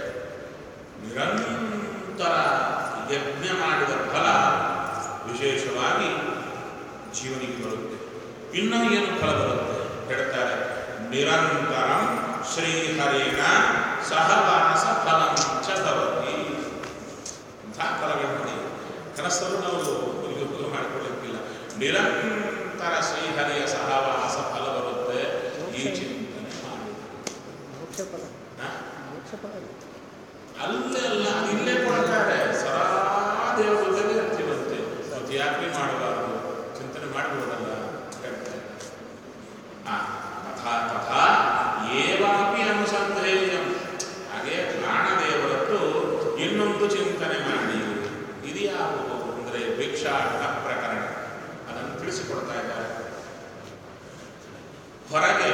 ನಿರಂತರ ಯಜ್ಞ ಮಾಡಿದ ಫಲ ವಿಶೇಷವಾಗಿ ಜೀವನಿಗೆ ಬರುತ್ತೆ ಇನ್ನೂ ಏನು ಫಲ ಬರುತ್ತೆ ಹೇಳ್ತಾರೆ ನಿರಂತರ ಶ್ರೀಹರಿಣ ಸಹವಾಸ ಫಲಂ ಚ ಭವತಿ ಇಂಥ ಫಲಗಳು ನೋಡಿ ಕನಸಲ್ಲೂ ನಾವು ಉಪಯೋಗ ಮಾಡಿಕೊಳ್ಳಕ್ಕಿಲ್ಲ ನಿರಂತರ ಶ್ರೀಹರಿಯ ಸಹವಾಸ ಫಲ ಬರುತ್ತೆ ಈ ಚಿಂತನೆ ಮಾಡಿ ಮೋಕ್ಷ ಫಲ ಹಾ? ಮೋಕ್ಷ ಫಲ ಅಲ್ಲೇ ಅಲ್ಲ ಇಲ್ಲೇ ಕೊಡ್ತಾರೆ ಸದಾ ದೇವರ ಜೊತೆಗೆ ಇರ್ತೀವಂತೆ ಮತ್ತೆ ಯಾಕೆ ಮಾಡಬಾರದು ಚಿಂತನೆ ಮಾಡಬಹುದಲ್ಲ ಹೇಳ್ತಾರೆ ಆ, ತಥಾ ತಥಾ ಏವಾಪಿ ಅನುಸಂಧೇಯಂ ಹಾಗೆ ಪ್ರಾಣದೇವರದ್ದು ಇನ್ನೊಂದು ಚಿಂತನೆ ಮಾಡಿ ಇದು ಯಾವುದು ಅಂದರೆ ಭಿಕ್ಷಾಟನ ಪ್ರಕರಣ ಅದನ್ನು ತಿಳಿಸಿಕೊಡ್ತಾ ಇದ್ದಾರೆ ಹೊರಗೆ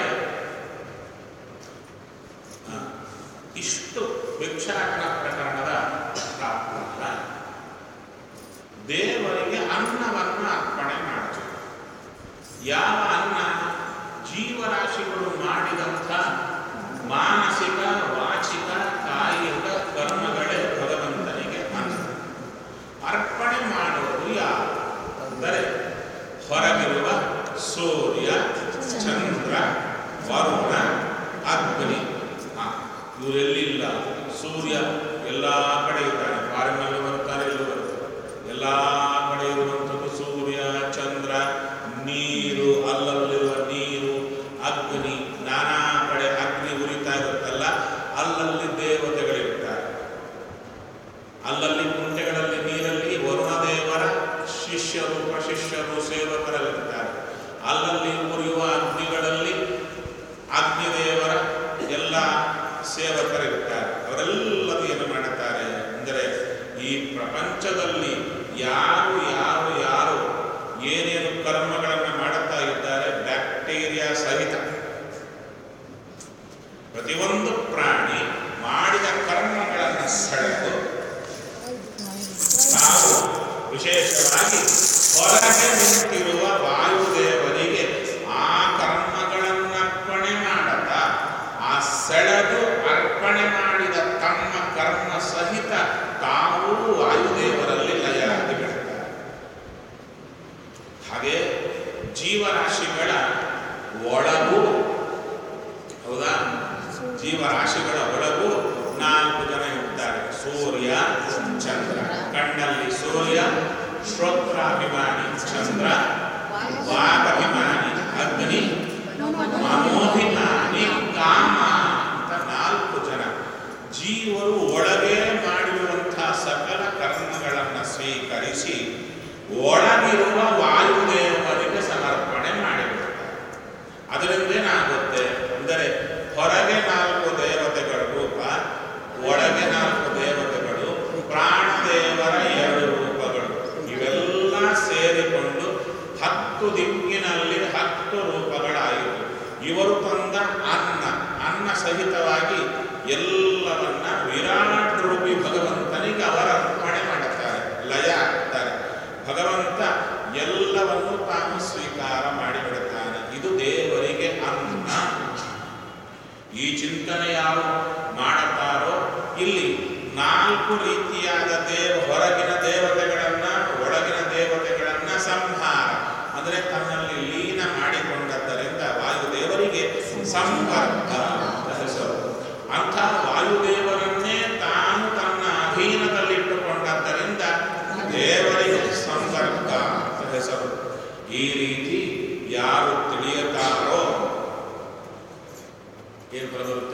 ಆ, ಇಷ್ಟು ಭಿಕ್ಷಾಟನ ಪ್ರಕರಣದ ತಾತ್ಪರ್ಯ ದೇವರಿಗೆ ಅನ್ನವನ್ನು ಅರ್ಪಣೆ ಮಾಡಬೇಕು ಯಾವ ಅನ್ನ ಜೀವರಾಶಿಗಳು ಮಾಡಿದಂಥ ಮಾನಸಿಕ ವಾಚಿಕ ಕಾಯಿಕ ಕರ್ಮಗಳೇ ಭಗವಂತನಿಗೆ ಅನ್ನ ಅರ್ಪಣೆ ಮಾಡುವುದು ಯಾವ ಅಂದರೆ ಹೊರಗಿರುವ ಸೂರ್ಯ ಚಂದ್ರ ವರುಣ ಅಗ್ನಿ ಆ, ಇವರೆಲ್ಲಿಲ್ಲ ಸೂರ್ಯ ಎಲ್ಲ ಕಡೆ ಇದ್ದಾನೆ ಫಾರಿನಲ್ಲಿ ಬರ್ತಾರೆ ಎಲ್ಲೂ ಬರ್ತಾರೆ ಎಲ್ಲ ಕಡೆ ಇರುವಂಥದ್ದು ಸೂರ್ಯ ಚಂದ್ರ ನೀರು ಅಲ್ಲಲ್ಲಿರುವ ನೀರು ಅಗ್ನಿ ನಾನಾ ಕಡೆ ಅಗ್ನಿ ಉರಿತಾ ಇರುತ್ತಲ್ಲ ಅಲ್ಲಲ್ಲಿ ದೇವತೆಗಳಿರ್ತಾರೆ ಅಲ್ಲಲ್ಲಿ ಕುಂಟೆಗಳಲ್ಲಿ ನೀರಲ್ಲಿ ವರುಣ ದೇವರ ಶಿಷ್ಯರು ಪ್ರಶಿಷ್ಯರು ಸೇವಕರಲ್ಲಿರ್ತಾರೆ ಅಲ್ಲಲ್ಲಿ ಉರಿಯುವ ಅಗ್ನಿಗಳಲ್ಲಿ ಅಗ್ನಿದೇವರ ಎಲ್ಲ ಸೇವಕರಿರ್ತಾರೆ ಅವರೆಲ್ಲರೂ ಏನು ಮಾಡುತ್ತಾರೆ ಅಂದರೆ ಈ ಪ್ರಪಂಚದಲ್ಲಿ ಯಾರು ಯಾರು ಯಾರು ಏನೇನು ಕರ್ಮಗಳನ್ನು ಮಾಡುತ್ತಾ ಇದ್ದಾರೆ ಬ್ಯಾಕ್ಟೀರಿಯಾ ಸಹಿತ ಪ್ರತಿಯೊಂದು ಪ್ರಾಣಿ ಮಾಡಿದ ಕರ್ಮಗಳನ್ನು ಸೆಳೆದು ನಾವು ವಿಶೇಷವಾಗಿ ಹೊರಗೆ ನಿಂತಿರುವ ವಾಯುದೇವರಿಗೆ ಆ ಕರ್ಮಗಳನ್ನರ್ಪಣೆ ಮಾಡದ ಆ ಸೆಳೆದು ಅರ್ಪಣೆ ಮಾಡಿದ ತಮ್ಮ ಕರ್ಮ ಸಹಿತ ತಾವು ವಾಯುದೇವರಲ್ಲಿ ಲಯರಾಗಿ ಬಿಡುತ್ತಾರೆ ಹಾಗೆ ಜೀವರಾಶಿಗಳ ಒಳಗೂ ಹೌದಾ ಜೀವರಾಶಿಗಳ ಒಳಗೂ ನಾಲ್ಕು ಜನ ಇರ್ತಾರೆ ಸೂರ್ಯ ಚಂದ್ರ ಕಣ್ಣಲ್ಲಿ ಸೂರ್ಯ ಶ್ರೋತ್ರಾಭಿಮಾನಿ ಚಂದ್ರ ವಾಗಭಿಮಾನಿ ಅಗ್ನಿ ಮನೋಭಿಮಾನಿ ಕಾಮ ಅಂತ ನಾಲ್ಕು ಜನ ಜೀವರು ಒಳಗೆ ಮಾಡಿರುವಂತಹ ಸಕಲ ಕರ್ಮಗಳನ್ನು ಸ್ವೀಕರಿಸಿ ಒಳಗಿರುವ ವಾಯುದೇವರಿಗೆ ಸಮರ್ಪಣೆ ಮಾಡಿಬಿಡ್ತಾರೆ ಅದರಿಂದ ಏನಾಗುತ್ತೆ ಅಂದರೆ ಹೊರಗೆ ನಾಲ್ಕು ದೇವತೆಗಳ ರೂಪ ಒಳಗೆ ನಾಲ್ಕು ದೇವತೆಗಳು ಪ್ರಾಣದೇವರ ಎರಡು ರೂಪಗಳು ಇವೆಲ್ಲ ಸೇರಿಕೊಂಡು ಹತ್ತು ದಿಕ್ಕಿನಲ್ಲಿ ಹತ್ತು ರೂಪಗಳಾಯಿತು ಇವರು ತಂದ ಅನ್ನ ಅನ್ನ ಸಹಿತವಾಗಿ ಎಲ್ಲವನ್ನ ವಿರಾಟ್ ರೂಪಿ ಭಗವಂತನಿಗೆ ಅವರ ಅರ್ಪಣೆ ಮಾಡುತ್ತಾರೆ ಲಯ ಆಗ್ತಾರೆ ಭಗವಂತ ಎಲ್ಲವನ್ನು ತಾನು ಸ್ವೀಕಾರ ಮಾಡಿಬಿಡುತ್ತಾನೆ ಇದು ದೇವರಿಗೆ ಅನ್ನ ಈ ಚಿಂತನೆ ಯಾರು ಮಾಡುತ್ತಾರೋ ಇಲ್ಲಿ ನಾಲ್ಕು ರೀತಿಯಾದ ದೇವ ಹೊರಗಿನ ದೇವತೆಗಳನ್ನ ಒಳಗಿನ ದೇವತೆಗಳನ್ನ ಸಂಹಾರ ಅಂದರೆ ತನ್ನಲ್ಲಿ ಲೀನ ಮಾಡಿಕೊಂಡದ್ದರಿಂದ ವಾಯುದೇವರಿಗೆ ಸಂಪರ್ಕ ಅಂತ ಹೆಸರು ಅಂಥ ವಾಯುದೇವರನ್ನೇ ತಾನು ತನ್ನ ಅಧೀನದಲ್ಲಿಟ್ಟುಕೊಂಡದ್ದರಿಂದ ದೇವರಿಗೆ ಸಂಪರ್ಕ ಅಂತ ಹೆಸರು ಈ ರೀತಿ ಯಾರು ತಿಳಿಯುತ್ತಾರೋ ಏನು ಫಲ ಬರುತ್ತೆ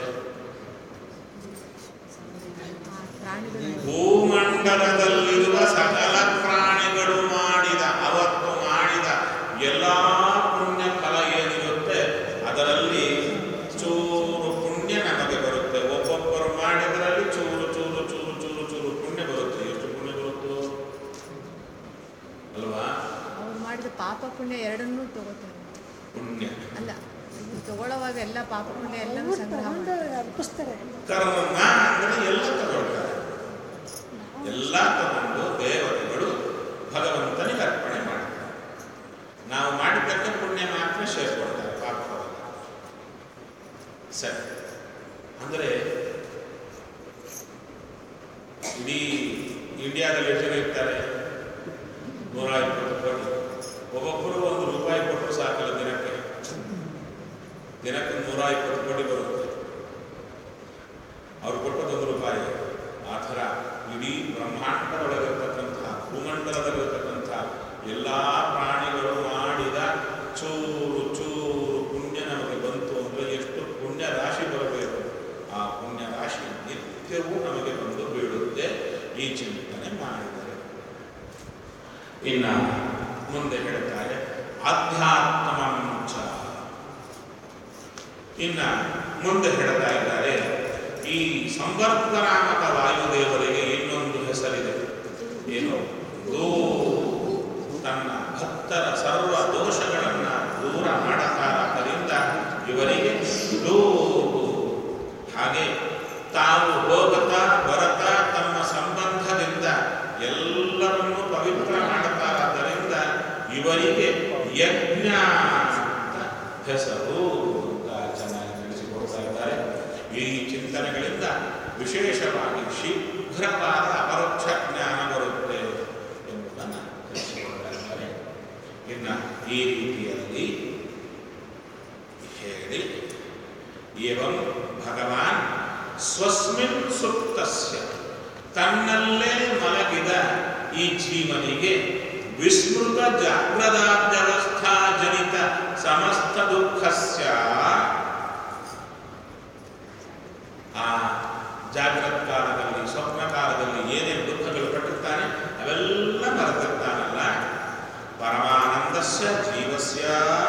ಪ್ರಾಣಿಗಳು ಭೂಮಂಡಲದಲ್ಲಿರುವ ಸಕಲ ಪ್ರಾಣಿಗಳು ಮಾಡಿದ ಅವತ್ತು ಮಾಡಿದ ಎಲ್ಲ ಪುಣ್ಯ ಫಲ ಪುಣ್ಯ ಎರಡನ್ನೂ ತಗೋತಾರೆ ಪುಣ್ಯ ಅಲ್ಲ ಇವ್ರು ತಗೊಳ್ಳೋವಾಗ ಎಲ್ಲ ಪಾಪ ಪುಣ್ಯ ಎಲ್ಲನೂ ಸಂಗ್ರಹ ಮಾಡ್ತಾರೆ ಅರ್ಪಿಸ್ತಾರೆ ಕರ್ಮ ಅಂದರೆ ಎಲ್ಲ ತಗೊಳ್ತಾರೆ ಎಲ್ಲ ತಗೊಂಡು ದೇವತೆಗಳು ಭಗವಂತನಿಗೆ ಅರ್ಪಣೆ ಮಾಡ್ತಾರೆ ನಾವು ಮಾಡಿದ್ದಕ್ಕೆ ಪುಣ್ಯ ಮಾತ್ರ ಸೇರಿಕೊಳ್ತಾರೆ ಪಾಪವಲ್ಲ ಸರಿ ಅಂದರೆ ಇಡೀ ಇಂಡಿಯಾದಲ್ಲಿ ಎಷ್ಟು ಜನ ಇರ್ತಾರೆ ನೂರ ಇಪ್ಪತ್ತು ಕೋಟಿ ಒಬ್ಬೊಬ್ಬರು ಒಂದು ರೂಪಾಯಿ ಕೊಟ್ಟರು ಸಾಕಲ್ಲ ದಿನಕ್ಕೆ ದಿನಕ್ಕೆ ನೂರ ಇಪ್ಪತ್ತು ಕೋಟಿ ಬರುತ್ತೆ ಅವ್ರು ಕೊಟ್ಟದೊಂದು ರೂಪಾಯಿ ಆ ಥರ ಇಡೀ ಬ್ರಹ್ಮಾಂಡದೊಳಗಿರ್ತಕ್ಕಂಥ ಭೂಮಂಡಲದಲ್ಲಿರ್ತಕ್ಕಂಥ ಎಲ್ಲ ಪ್ರಾಣಿಗಳು ಮಾಡಿದ ಚೂರು ಚೂರು ಪುಣ್ಯ ನಮಗೆ ಬಂತು ಅಂದರೆ ಎಷ್ಟು ಪುಣ್ಯ ರಾಶಿ ಬರಬೇಕು ಆ ಪುಣ್ಯ ರಾಶಿ ನಿತ್ಯವೂ ನಮಗೆ ಬಂದು ಬೀಳುತ್ತೆ ಈ ಚಿಂತನೆ ಮಾಡಿದರೆ ಇನ್ನ ಮುಂದೆ ಹೇಳ್ತಾರೆ ಅಧ್ಯಾತ್ಮಂಚ ಇನ್ನ ಮುಂದೆ ಹೇಳ್ತಾ ಇದ್ದಾರೆ ಈ ಸಂವರ್ಧನಾಮಕ ವಾಯುದೇವರಿಗೆ ಇನ್ನೊಂದು ಹೆಸರಿದೆ ಏನು ದೂ ತನ್ನ ಭಕ್ತರ ಸರ್ವ ದೋಷಗಳನ್ನ ದೂರ ಮಾಡತಾರದ್ದರಿಂದ ಇವರಿಗೆ ದೂ ಹಾಗೆ ತಾವು ಹೋಗತಾ ಬರತಾ ತಮ್ಮ ಸಂಬಂಧದಿಂದ ಎಲ್ಲರನ್ನೂ ಪವಿತ್ರ ಮಾಡುತ್ತಾರಾದ್ದರಿಂದ ಇವರಿಗೆ ಯಜ್ಞ ಅಂತ ಹೆಸರು ಅಂತ ಚೆನ್ನಾಗಿ ತಿಳಿಸಿಕೊಡ್ತಾ ಇದ್ದಾರೆ ಈ ಚಿಂತನೆಗಳಿಂದ ವಿಶೇಷವಾಗಿ ಶೀಘ್ರವಾದ ಅಪರೋಕ್ಷ ಜ್ಞಾನ ಬರುತ್ತೆ ಎಂಬುದನ್ನು ತಿಳಿಸಿಕೊಡ್ತಾ ಇದ್ದಾರೆ ಇನ್ನು ಈ ರೀತಿಯಲ್ಲಿ ಹೇಳಿ ಏವಂ ಭಗವಾನ್ ಸ್ವಸ್ಮಿನ್ ಸುಪ್ತಸ್ಯ ತನ್ನಲ್ಲೇ ಮಲಗಿದ ಈ ಜೀವನಿಗೆ ವಿಸ್ಮೃತ ಜಾಗ್ರದಾವ್ಯವಸ್ಥಾ ಜನಿತ ಸಮಸ್ತ ದುಃಖಸ್ಯ ಆ ಜಾಗ್ರತ್ ಕಾಲದಲ್ಲಿ ಸ್ವಪ್ನ ಕಾಲದಲ್ಲಿ ಏನೇನು ದುಃಖಗಳು ಪಟ್ಟಿರ್ತಾನೆ ಅವೆಲ್ಲ ಮರೆತಿರ್ತಾನಲ್ಲ ಪರಮಾನಂದಸ್ಯ ಜೀವಸ್ಯ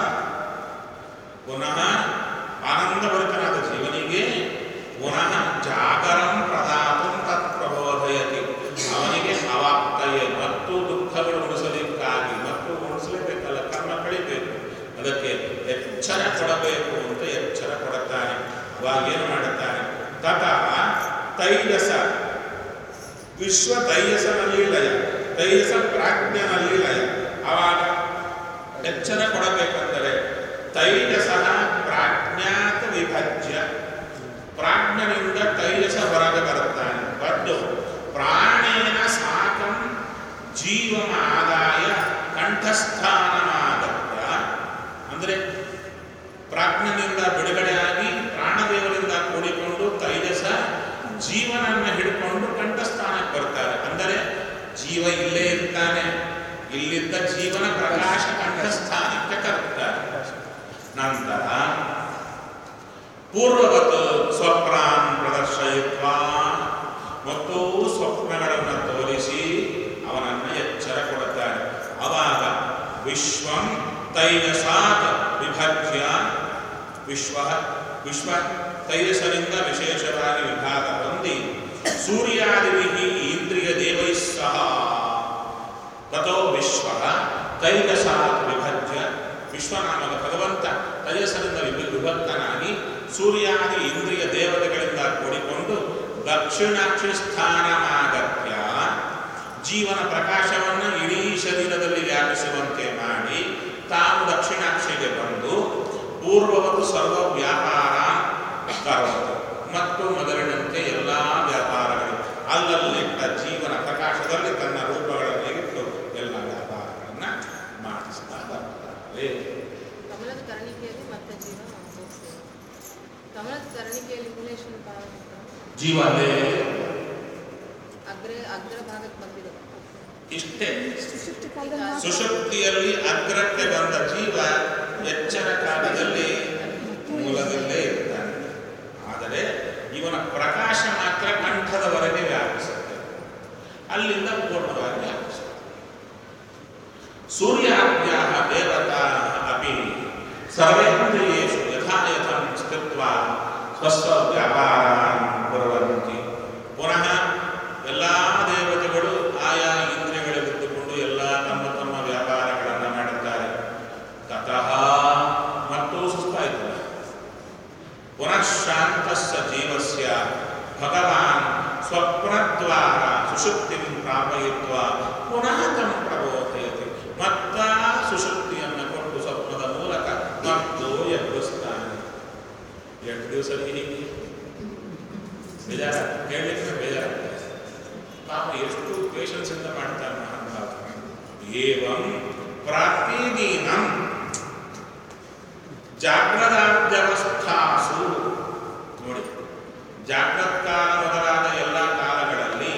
ಪುನಃ ಆನಂದಭರಿತನಾದ ಜೀವನಿಗೆ ಪುನಃ ಜಾಗರಂ ಪ್ರದಾತು ತತ್ ಪ್ರಬೋಧಯತಿ ಅವನಿಗೆ ಅವಾಪ್ತಯೇ ಮತ್ತು ದುಃಖಗಳು ಉಣಿಸಲಿಕ್ಕಾಗಿ ಮತ್ತು ಉಣಿಸಲೇಬೇಕಲ್ಲ ಕರ್ಮ ಕಳಿಬೇಕು ಅದಕ್ಕೆ ಎಚ್ಚರ ಕೊಡಬೇಕು ಅಂತ ಎಚ್ಚರ ಕೊಡುತ್ತಾನೆ ಅವಾಗ ಏನು ಮಾಡುತ್ತಾನೆ ತತಃ ತೈಜಸ ವಿಶ್ವ ತೈಜಸನಲ್ಲಿ ಲಯ ತೈಜಸ ಪ್ರಾಜ್ಞನಲ್ಲಿ ಲಯ ಅವಾಗ ಎಚ್ಚರ ಕೊಡಬೇಕೆಂದರೆ ತೈಜಸ ಪ್ರಾಜ್ಞಾತ ವಿಭಜ್ಯ ಪ್ರಾಜ್ಞನಿಂದ ತೈಜಸ ಹೊರಗೆ ಬರುತ್ತಾನೆ ಬದ್ದು ಪ್ರಾಣೇನ ಸಾಕಂ ಜೀವಮಾದಾಯ ಕಂಠಸ್ಥಾನಮಾಗತ್ಯ ಅಂದರೆ ಪ್ರಾಜ್ಞನಿಂದ ಬಿಡುಗಡೆಯಾಗಿ ಪ್ರಾಣದೇವರಿಂದ ಕೂಡಿಕೊಂಡು ತೈಜಸ ಜೀವನನ್ನ ಹಿಡ್ಕೊಂಡು ಕಂಠಸ್ಥಾನಕ್ಕೆ ಬರ್ತಾರೆ ಅಂದರೆ ಜೀವ ಇಲ್ಲೇ ಇರ್ತಾನೆ ಇಲ್ಲಿದ್ದ ಜೀವನ ಪ್ರಕಾಶ ಕಂಠಸ್ಥಾನಕ್ಕೆ ತರುತ್ತಾರೆ ನಂತರ ಪೂರ್ವವತ್ ಸ್ವಪ್ನಾನ್ ಪ್ರದರ್ಶಯಿತ್ವ ಮತ್ತು ಸ್ವಪ್ನಗಳನ್ನು ತೋರಿಸಿ ಅವನನ್ನು ಎಚ್ಚರ ಕೊಡುತ್ತಾರೆ ಅವಾಗ ವಿಶ್ವಂ ತೈಜಸಾತ್ ವಿಭಜ್ಯ ವಿಶ್ವ ವಿಶ್ವ ತೈಜಸರಿಂದ ವಿಶೇಷವಾಗಿ ವಿಭಾಗ ಹೊಂದಿ ಸೂರ್ಯಾದಿಭಿ ಇಂದ್ರಿಯ ದೇವೈ ಸಹ ತಥೋ ವಿಶ್ವ ತೈಜಸಾತ್ ವಿಭಜ್ಯ ವಿಶ್ವನಾಮಕ ಭಗವಂತ ತೈಜಸರಿಂದ ವಿಭ- ವಿಭಕ್ತನಾಗಿ ಸೂರ್ಯಾದಿ ಇಂದ್ರಿಯ ದೇವತೆಗಳಿಂದ ಕೂಡಿಕೊಂಡು ದಕ್ಷಿಣಾಕ್ಷಿ ಸ್ಥಾನಮಾಗತ್ಯ ಜೀವನ ಪ್ರಕಾಶವನ್ನು ಇಡೀ ಶರೀರದಲ್ಲಿ ವ್ಯಾಪಿಸುವಂತೆ ಮಾಡಿ ತಾನು ದಕ್ಷಿಣಾಕ್ಷಿಗೆ ಬಂದು ಪೂರ್ವವತ್ತು ಸರ್ವ ವ್ಯಾಪಾರ ಕರೋತು ಮತ್ತು ಮೊದಲಿನಂತೆ ಎಲ್ಲ ವ್ಯಾಪಾರಗಳು ಅಲ್ಲಲ್ಲಿಟ್ಟ ಜೀವನ ಪ್ರಕಾಶದಲ್ಲಿ ತನ್ನ ರೂಪಗಳನ್ನು ಇಟ್ಟು ಎಲ್ಲ ವ್ಯಾಪಾರಗಳನ್ನು ಮಾಡಿಸ್ತಾ ಬರ್ತಾರೆ ಕಮಲದ ಕರ್ಣಿಕೆಯಲ್ಲಿ ಮತ್ತೆ ಜೀವ ಹೋಗ್ತೇವೆ ಕಮಲದ ಕರ್ಣಿಕೆಯಲ್ಲಿ ಮೂಲೇಶ್ವರ ಪಾದ ಜೀವ ಅಲ್ಲೇ ಅಗ್ರ ಅಗ್ರ ಭಾಗಕ್ಕೆ ಬಂದಿದೆ ಇಷ್ಟೇ ಸುಶುಕ್ತಿ ಕಾಲದಲ್ಲಿ ಮಾತ್ರ ಸುಷುಪ್ತಿಯಲ್ಲಿ ಅಗ್ರಕ್ಕೆ ಬಂದ ಜೀವ ಎಚ್ಚರ ಕಾಲದಲ್ಲಿ ಮೂಲದಲ್ಲೇ ಇರ್ತಾನೆ ಆದರೆ ಇವನ ಪ್ರಕಾಶ ಮಾತ್ರ ಕಂಠದವರೆಗೆ ವ್ಯಾಪಿಸುತ್ತೆ ಅಲ್ಲಿಂದ ಪೂರ್ಣವಾಗಿ ವ್ಯಾಪಿಸುತ್ತೆ ಸೂರ್ಯಾದ್ಯಾ ದೇವತಾ ಅಪಿ ಸರ್ವೇಂದ್ರಿಯೇಷು ಯಥಾ ಯಥಂ ಸ್ಥಿತ್ವಾ ಸ್ವಸ್ವ ವ್ಯಾಪಾರಾನ್ ಕುರ್ವಂತಿ ಪುನಃ ಎಲ್ಲ ದೇವತೆಗಳು ಆಯಾ ಇಂದ್ರಿಯಗಳಿದ್ದುಕೊಂಡು ಎಲ್ಲ ತಮ್ಮ ತಮ್ಮ ವ್ಯಾಪಾರಗಳನ್ನು ಮಾಡುತ್ತಾರೆ ಮನಃಶಾಂತಸ್ಸ ಜೀವಸ್ಯ ಭಗವಾನ್ ಸ್ವಪ್ನದ್ವಾರ ಸುಷುಪ್ತಿಂ ಪ್ರಾಪಯಿತ್ವ ಪುನಃ ತಂ ಪ್ರಬೋಧಯತಿ ಮತ್ತ ಸುಷುಪ್ತಿಯನ್ನು ಕೊಟ್ಟು ಸ್ವಪ್ನದ ಮೂಲಕ ಮತ್ತು ಎಬ್ಬಿಸ್ತಾನೆ ಎಷ್ಟು ದಿವಸ ಹೀಗೆ ಬೇಜಾರ ಕೇಳಲಿಕ್ಕೆ ಬೇಜಾರ ಪಾಪ ಎಷ್ಟು ಪೇಷನ್ಸ್ ಇಂದ ಮಾಡ್ತಾನೆ ಮಹಾನುಭಾವ ಏವಂ ಪ್ರಾತಿದೀನಂ ಜಾಗ್ರದಾದ್ಯವಸ್ಥಾಸು ನೋಡಿ ಜಾಗ್ರತ್ ಕಾಲ ಮೊದಲಾದ ಎಲ್ಲ ಕಾಲಗಳಲ್ಲಿ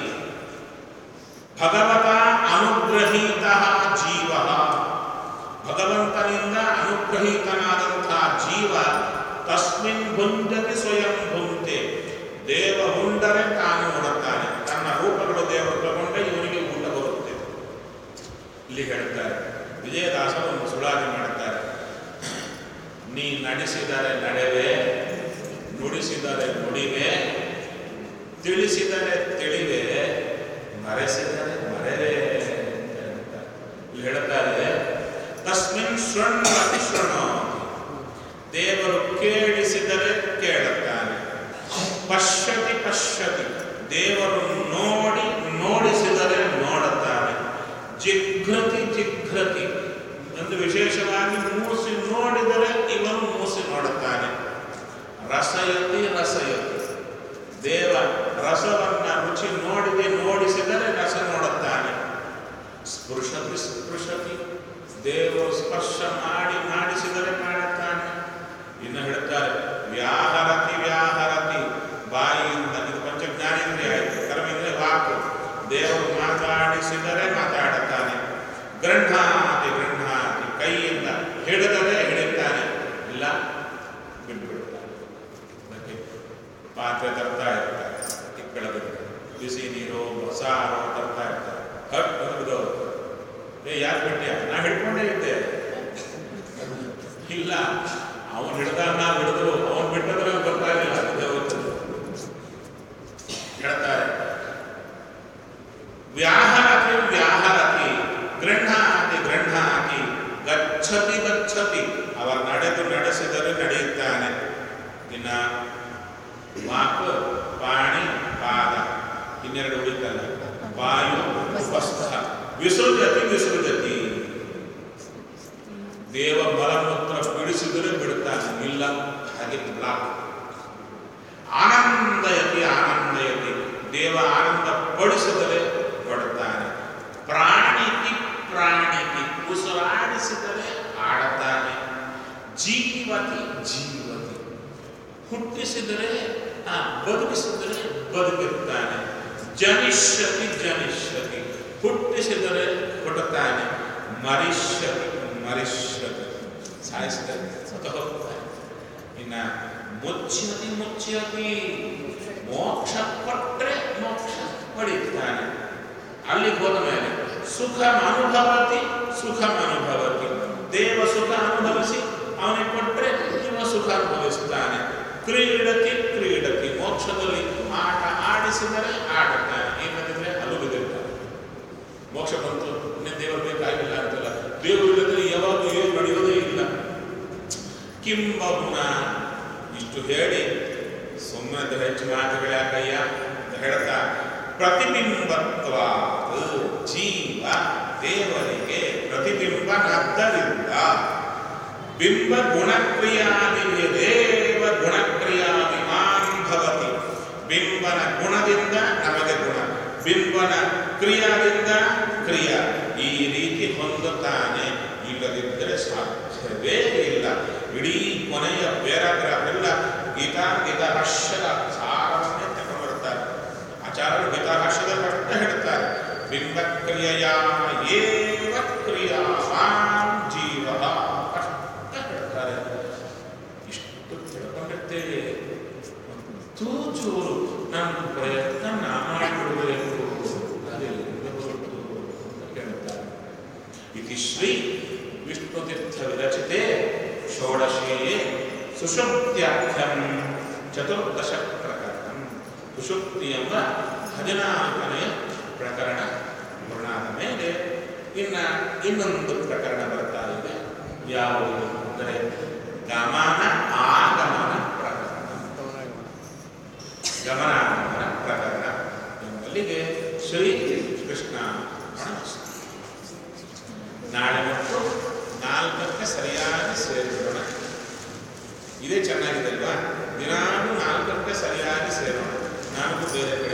ಭಗವತ ಅನುಗ್ರಹೀತ ಜೀವ ಭಗವಂತನಿಂದ ಅನುಗ್ರಹೀತನಾದಂತಹ ಜೀವ ತಸ್ಮಿನ್ ಭುಂಜತಿ ಸ್ವಯಂ ಭುಂಕ್ತೆ ದೇವ ಉಂಡರೆ ತಾನು ಉಣುತ್ತಾನೆ ತನ್ನ ರೂಪಗಳು ದೇವರು ತಗೊಂಡೆ ಇವನಿಗೆ ಊಟ ಬರುತ್ತೆ ಇಲ್ಲಿ ಹೇಳ್ತಾರೆ ವಿಜಯದಾಸ ಒಂದು ಸುಳಾದಿ ಮಾಡುತ್ತಾರೆ ನೀ ನಡೆಸಿದರೆ ನಡೆವೆ ನುಡಿಸಿದರೆ ನುಡಿವೆ ತಿಳಿಸಿದರೆ ತಿಳಿವೆ ಮರೆಸಿದರೆ ಮರೆವೆ ಅಂತ ಹೇಳ್ತಾರೆ. ಇಲ್ಲಿ ಹೇಳ್ತಾರೆ ತಸ್ಮಿನ್ ಶೃಣ್ವತಿ ಶೃಣೋ ದೇವರು ಕೇಳಿಸಿದರೆ ಕೇಳುತ್ತಾನೆ ಪಶ್ಯತಿ ಪಶ್ಯತಿ ದೇವರು ನೋಡಿ ನೋಡಿಸಿದರೆ ನೋಡುತ್ತಾನೆ ಜಿಘ್ರತಿ ಜಿಘ್ರತಿ ಒಂದು ವಿಶೇಷವಾಗಿ ಮೂಸಿ ನೋಡಿದರೆ ಇವನು ಮೂಸಿ ನೋಡುತ್ತಾನೆ ರಸಯತಿ ರಸಯತಿ ದೇವ ರಸವನ್ನ ರುಚಿ ನೋಡಿದೆ ನೋಡಿಸಿದರೆ ರಸ ನೋಡುತ್ತಾನೆ ಸ್ಪೃಶತಿ ಸ್ಪೃಶತಿ ದೇವರು ಸ್ಪರ್ಶ ಮಾಡಿ ಮಾಡಿಸಿದರೆ ಮಾಡುತ್ತಾನೆ ಇನ್ನು ಹೇಳ್ತಾರೆ ವ್ಯಾಹರತಿ ವ್ಯಾಹರತಿ ಬಾಯಿಯಿಂದ ಇದು ಪಂಚಜ್ಞಾನೇಂದ್ರಿಯ ಆಯಿತು ಕರ್ಮೇಂದ್ರಿಯ ವಾಕು ದೇವರು ಮಾತಾಡಿಸಿದರೆ ಮಾತಾಡುತ್ತಾನೆ ಗೃಹಾತಿ ಗೃಹಾತಿ ಕೈಯಿಂದ ಹಿಡಿದರೆ ಹಿಡಿತಾನೆ ಇಲ್ಲ ಬಿಟ್ಟು ಬಿಡುತ್ತಾನೆ ಅದಕ್ಕೆ ಪಾತ್ರೆ ತರ್ತಾ ಇರ್ತಾರೆ ತಿಕ್ಕಳದು ಬಿಸಿ ನೀರು ಸಾರು ತರ್ತಾ ಇರ್ತಾರೆ ಹಟ್ ಬಂದು ಏ ಯಾಕೆ ಬಿಟ್ಟಿಯ ನಾ ಹಿಡ್ಕೊಂಡೇ ಇದ್ದೆ ಇಲ್ಲ ಅವನು ಹಿಡ್ದ ನಾ ಹಿಡಿದ್ರು ಅವನು ಬಿಟ್ಟದ್ರೆ ಬರ್ತಾ ಇರಲಿಲ್ಲ ಅದೇ ಹೋಗ್ತದೆ ಹೇಳ್ತಾರೆ ವ್ಯಾಹರತಿ ವ್ಯಾಹರತಿ ಗೃಹಾತಿ ಗೃಹಾತಿ ಗಚ್ಚತಿ ಗಚ್ಚತಿ ಅವ ನಡೆದು ನಡೆಸಿದರೆ ನಡೆಯುತ್ತಾನೆ ಇನ್ನ ವಾಕ್ ಪಾಣಿ ಪಾದ ಇನ್ನೆರಡು ಉಳಿತಲ್ಲ ವಾಯು ಉಪಸ್ಥ ವಿಸೃಜತಿ ವಿಸೃಜತಿ ದೇವ ಮಲಮೂತ್ರ ಬಿಡಿಸಿದರೆ ಬಿಡುತ್ತಾನೆ ಇಲ್ಲ ಹಾಗೆ ಬ್ಲಾಕ್ ಆನಂದಯತಿ ಆನಂದಯತಿ ದೇವ ಆನಂದ ಪಡಿಸಿದರೆ ಪಡುತ್ತಾನೆ ಪ್ರಾಣಿಕಿ ಪ್ರಾಣಿಕಿ ಉಸಿರಾಡಿಸಿದರೆ ಆಡುತ್ತಾನೆ ಜೀವತಿ ಜೀವತಿ ಹುಟ್ಟಿಸಿದರೆ ಆ ಬದುಕಿಸಿದರೆ ಬದುಕಿರುತ್ತಾನೆ ಜನಿಷ್ಯತಿ ಜನಿಷ್ಯತಿ ಹುಟ್ಟಿಸಿದರೆ ಹುಟ್ಟುತ್ತಾನೆ ಮರಿಷ್ಯತಿ ಮರಿಷ್ಯತಿ ಸಾಯಿಸಿದರೆ ಸತ್ತ ಹೋಗ್ತಾನೆ ಇನ್ನ ಮುಚ್ಯತಿ ಮುಚ್ಯತಿ ಮೋಕ್ಷ ಕೊಟ್ಟರೆ ಮೋಕ್ಷ ಪಡೆಯುತ್ತಾನೆ ಅಲ್ಲಿಗೆ ಹೋದ ಮೇಲೆ ಸುಖ ಅನುಭವತಿ ಸುಖ ಅನುಭವತಿ ದೇವ ಸುಖ ಅನುಭವಿಸಿ ಅವನಿಗೆ ಕೊಟ್ಟರೆ ಇವ ಸುಖ ಅನುಭವಿಸುತ್ತಾನೆ ಕ್ರೀಡತಿ ಕ್ರೀಡತಿ ಮೋಕ್ಷದಲ್ಲಿ ಆಟ ಆಡಿಸಿದರೆ ಆಡುತ್ತಾನೆ ಏಕಂದ್ರೆ ಅಲ್ಲೂ ಬಿದ್ದಿರ್ತಾನೆ ಮೋಕ್ಷ ಬಂತು ಇನ್ನೇ ದೇವರು ಬೇಕಾಗಿಲ್ಲ ಅಂತಲ್ಲ ದೇವರು ಇಲ್ಲದ್ರೆ ಯಾವಾಗ ಏನು ನಡೆಯೋದೇ ಇಲ್ಲ ಕಿಂಬಹುನ ಇಷ್ಟು ಹೇಳಿ ಸುಮ್ಮನೆ ಹೆಚ್ಚು ಮಾತುಗಳು ಯಾಕಯ್ಯ ಅಂತ ಹೇಳ್ತಾ ಪ್ರತಿಬಿಂಬತ್ವ ಜೀವ ದೇವರಿಗೆ ಪ್ರತಿಬಿಂಬನಾದ್ದರಿಂದ ಬಿಂಬ ಗುಣಕ್ರಿಯಾದಿದೇವ ಗುಣಕ್ರಿಯಾಭಿಮಾನ್ ಭವತಿ ಬಿಂಬನ ಗುಣದಿಂದ ನಮಗೆ ಗುಣ ಬಿಂಬನ ಕ್ರಿಯಾದಿಂದ ಕ್ರಿಯಾ ಈ ರೀತಿ ಹೊಂದುತ್ತಾನೆ ಇಲ್ಲದಿದ್ದರೆ ಸಾಧ್ಯವೇ ಇಲ್ಲ ಇಡೀ ಕೊನೆಯ ಪ್ಯಾರಾಗ್ರಾಫ್ ಎಲ್ಲ ಗೀತಾ ಗೀತಾಭಾಷ್ಯದ ಸಾರವನ್ನೇ ತಗೊಂಡ್ಬರ್ತಾರೆ ಆಚಾರ್ಯರು ಗೀತಾಭಾಷ್ಯದಲ್ಲಿ ಅಷ್ಟೇ ಹೇಳ್ತಾರೆ ಬಿಂಬಕ್ರಿಯೆಯ ಏವ ಕ್ರಿಯಾವಾನ್ ಜೀವ ಅಷ್ಟೇ ಹೇಳ್ತಾರೆ ಇಷ್ಟು ತಿಳ್ಕೊಂಡಿರ್ತೇವೆ ಚೂರು ನಮ್ಮ ಪ್ರಯತ್ನ ನಾ ಮಾಡಿಬಿಡಬೇಕು ಅದೆಲ್ಲಿಂದ ಹೊರಟು ಅಂತ ಕೇಳುತ್ತಾರೆ ಇತಿ ಶ್ರೀ ವಿಷ್ಣುತೀರ್ಥ ವಿರಚಿತೆ ಷೋಡಶೇ ಸುಷುಪ್ತ್ಯಾಖ್ಯಂ ಚತುರ್ದಶ ಪ್ರಕರಣ ಸುಷುಪ್ತಿ ಎಂಬ ಹದಿನಾಲ್ಕನೆಯ ಪ್ರಕರಣ ಗುಣಾದ ಮೇಲೆ ಇನ್ನ ಇನ್ನೊಂದು ಪ್ರಕರಣ ಬರ್ತಾ ಇದೆ ಯಾವುದು ಅಂದರೆ ಗಮನ ಆಗಮನ ಪ್ರಕರಣ ಇದೇ ಚೆನ್ನಾಗಿದೆ ಅಲ್ವಾ ದಿನಾನು ನಾಲ್ಕು ಗಂಟೆ ಸರಿಯಾಗಿ ಸೇರೋಣ ನಾನು ಬೇರೆ ಕಡೆ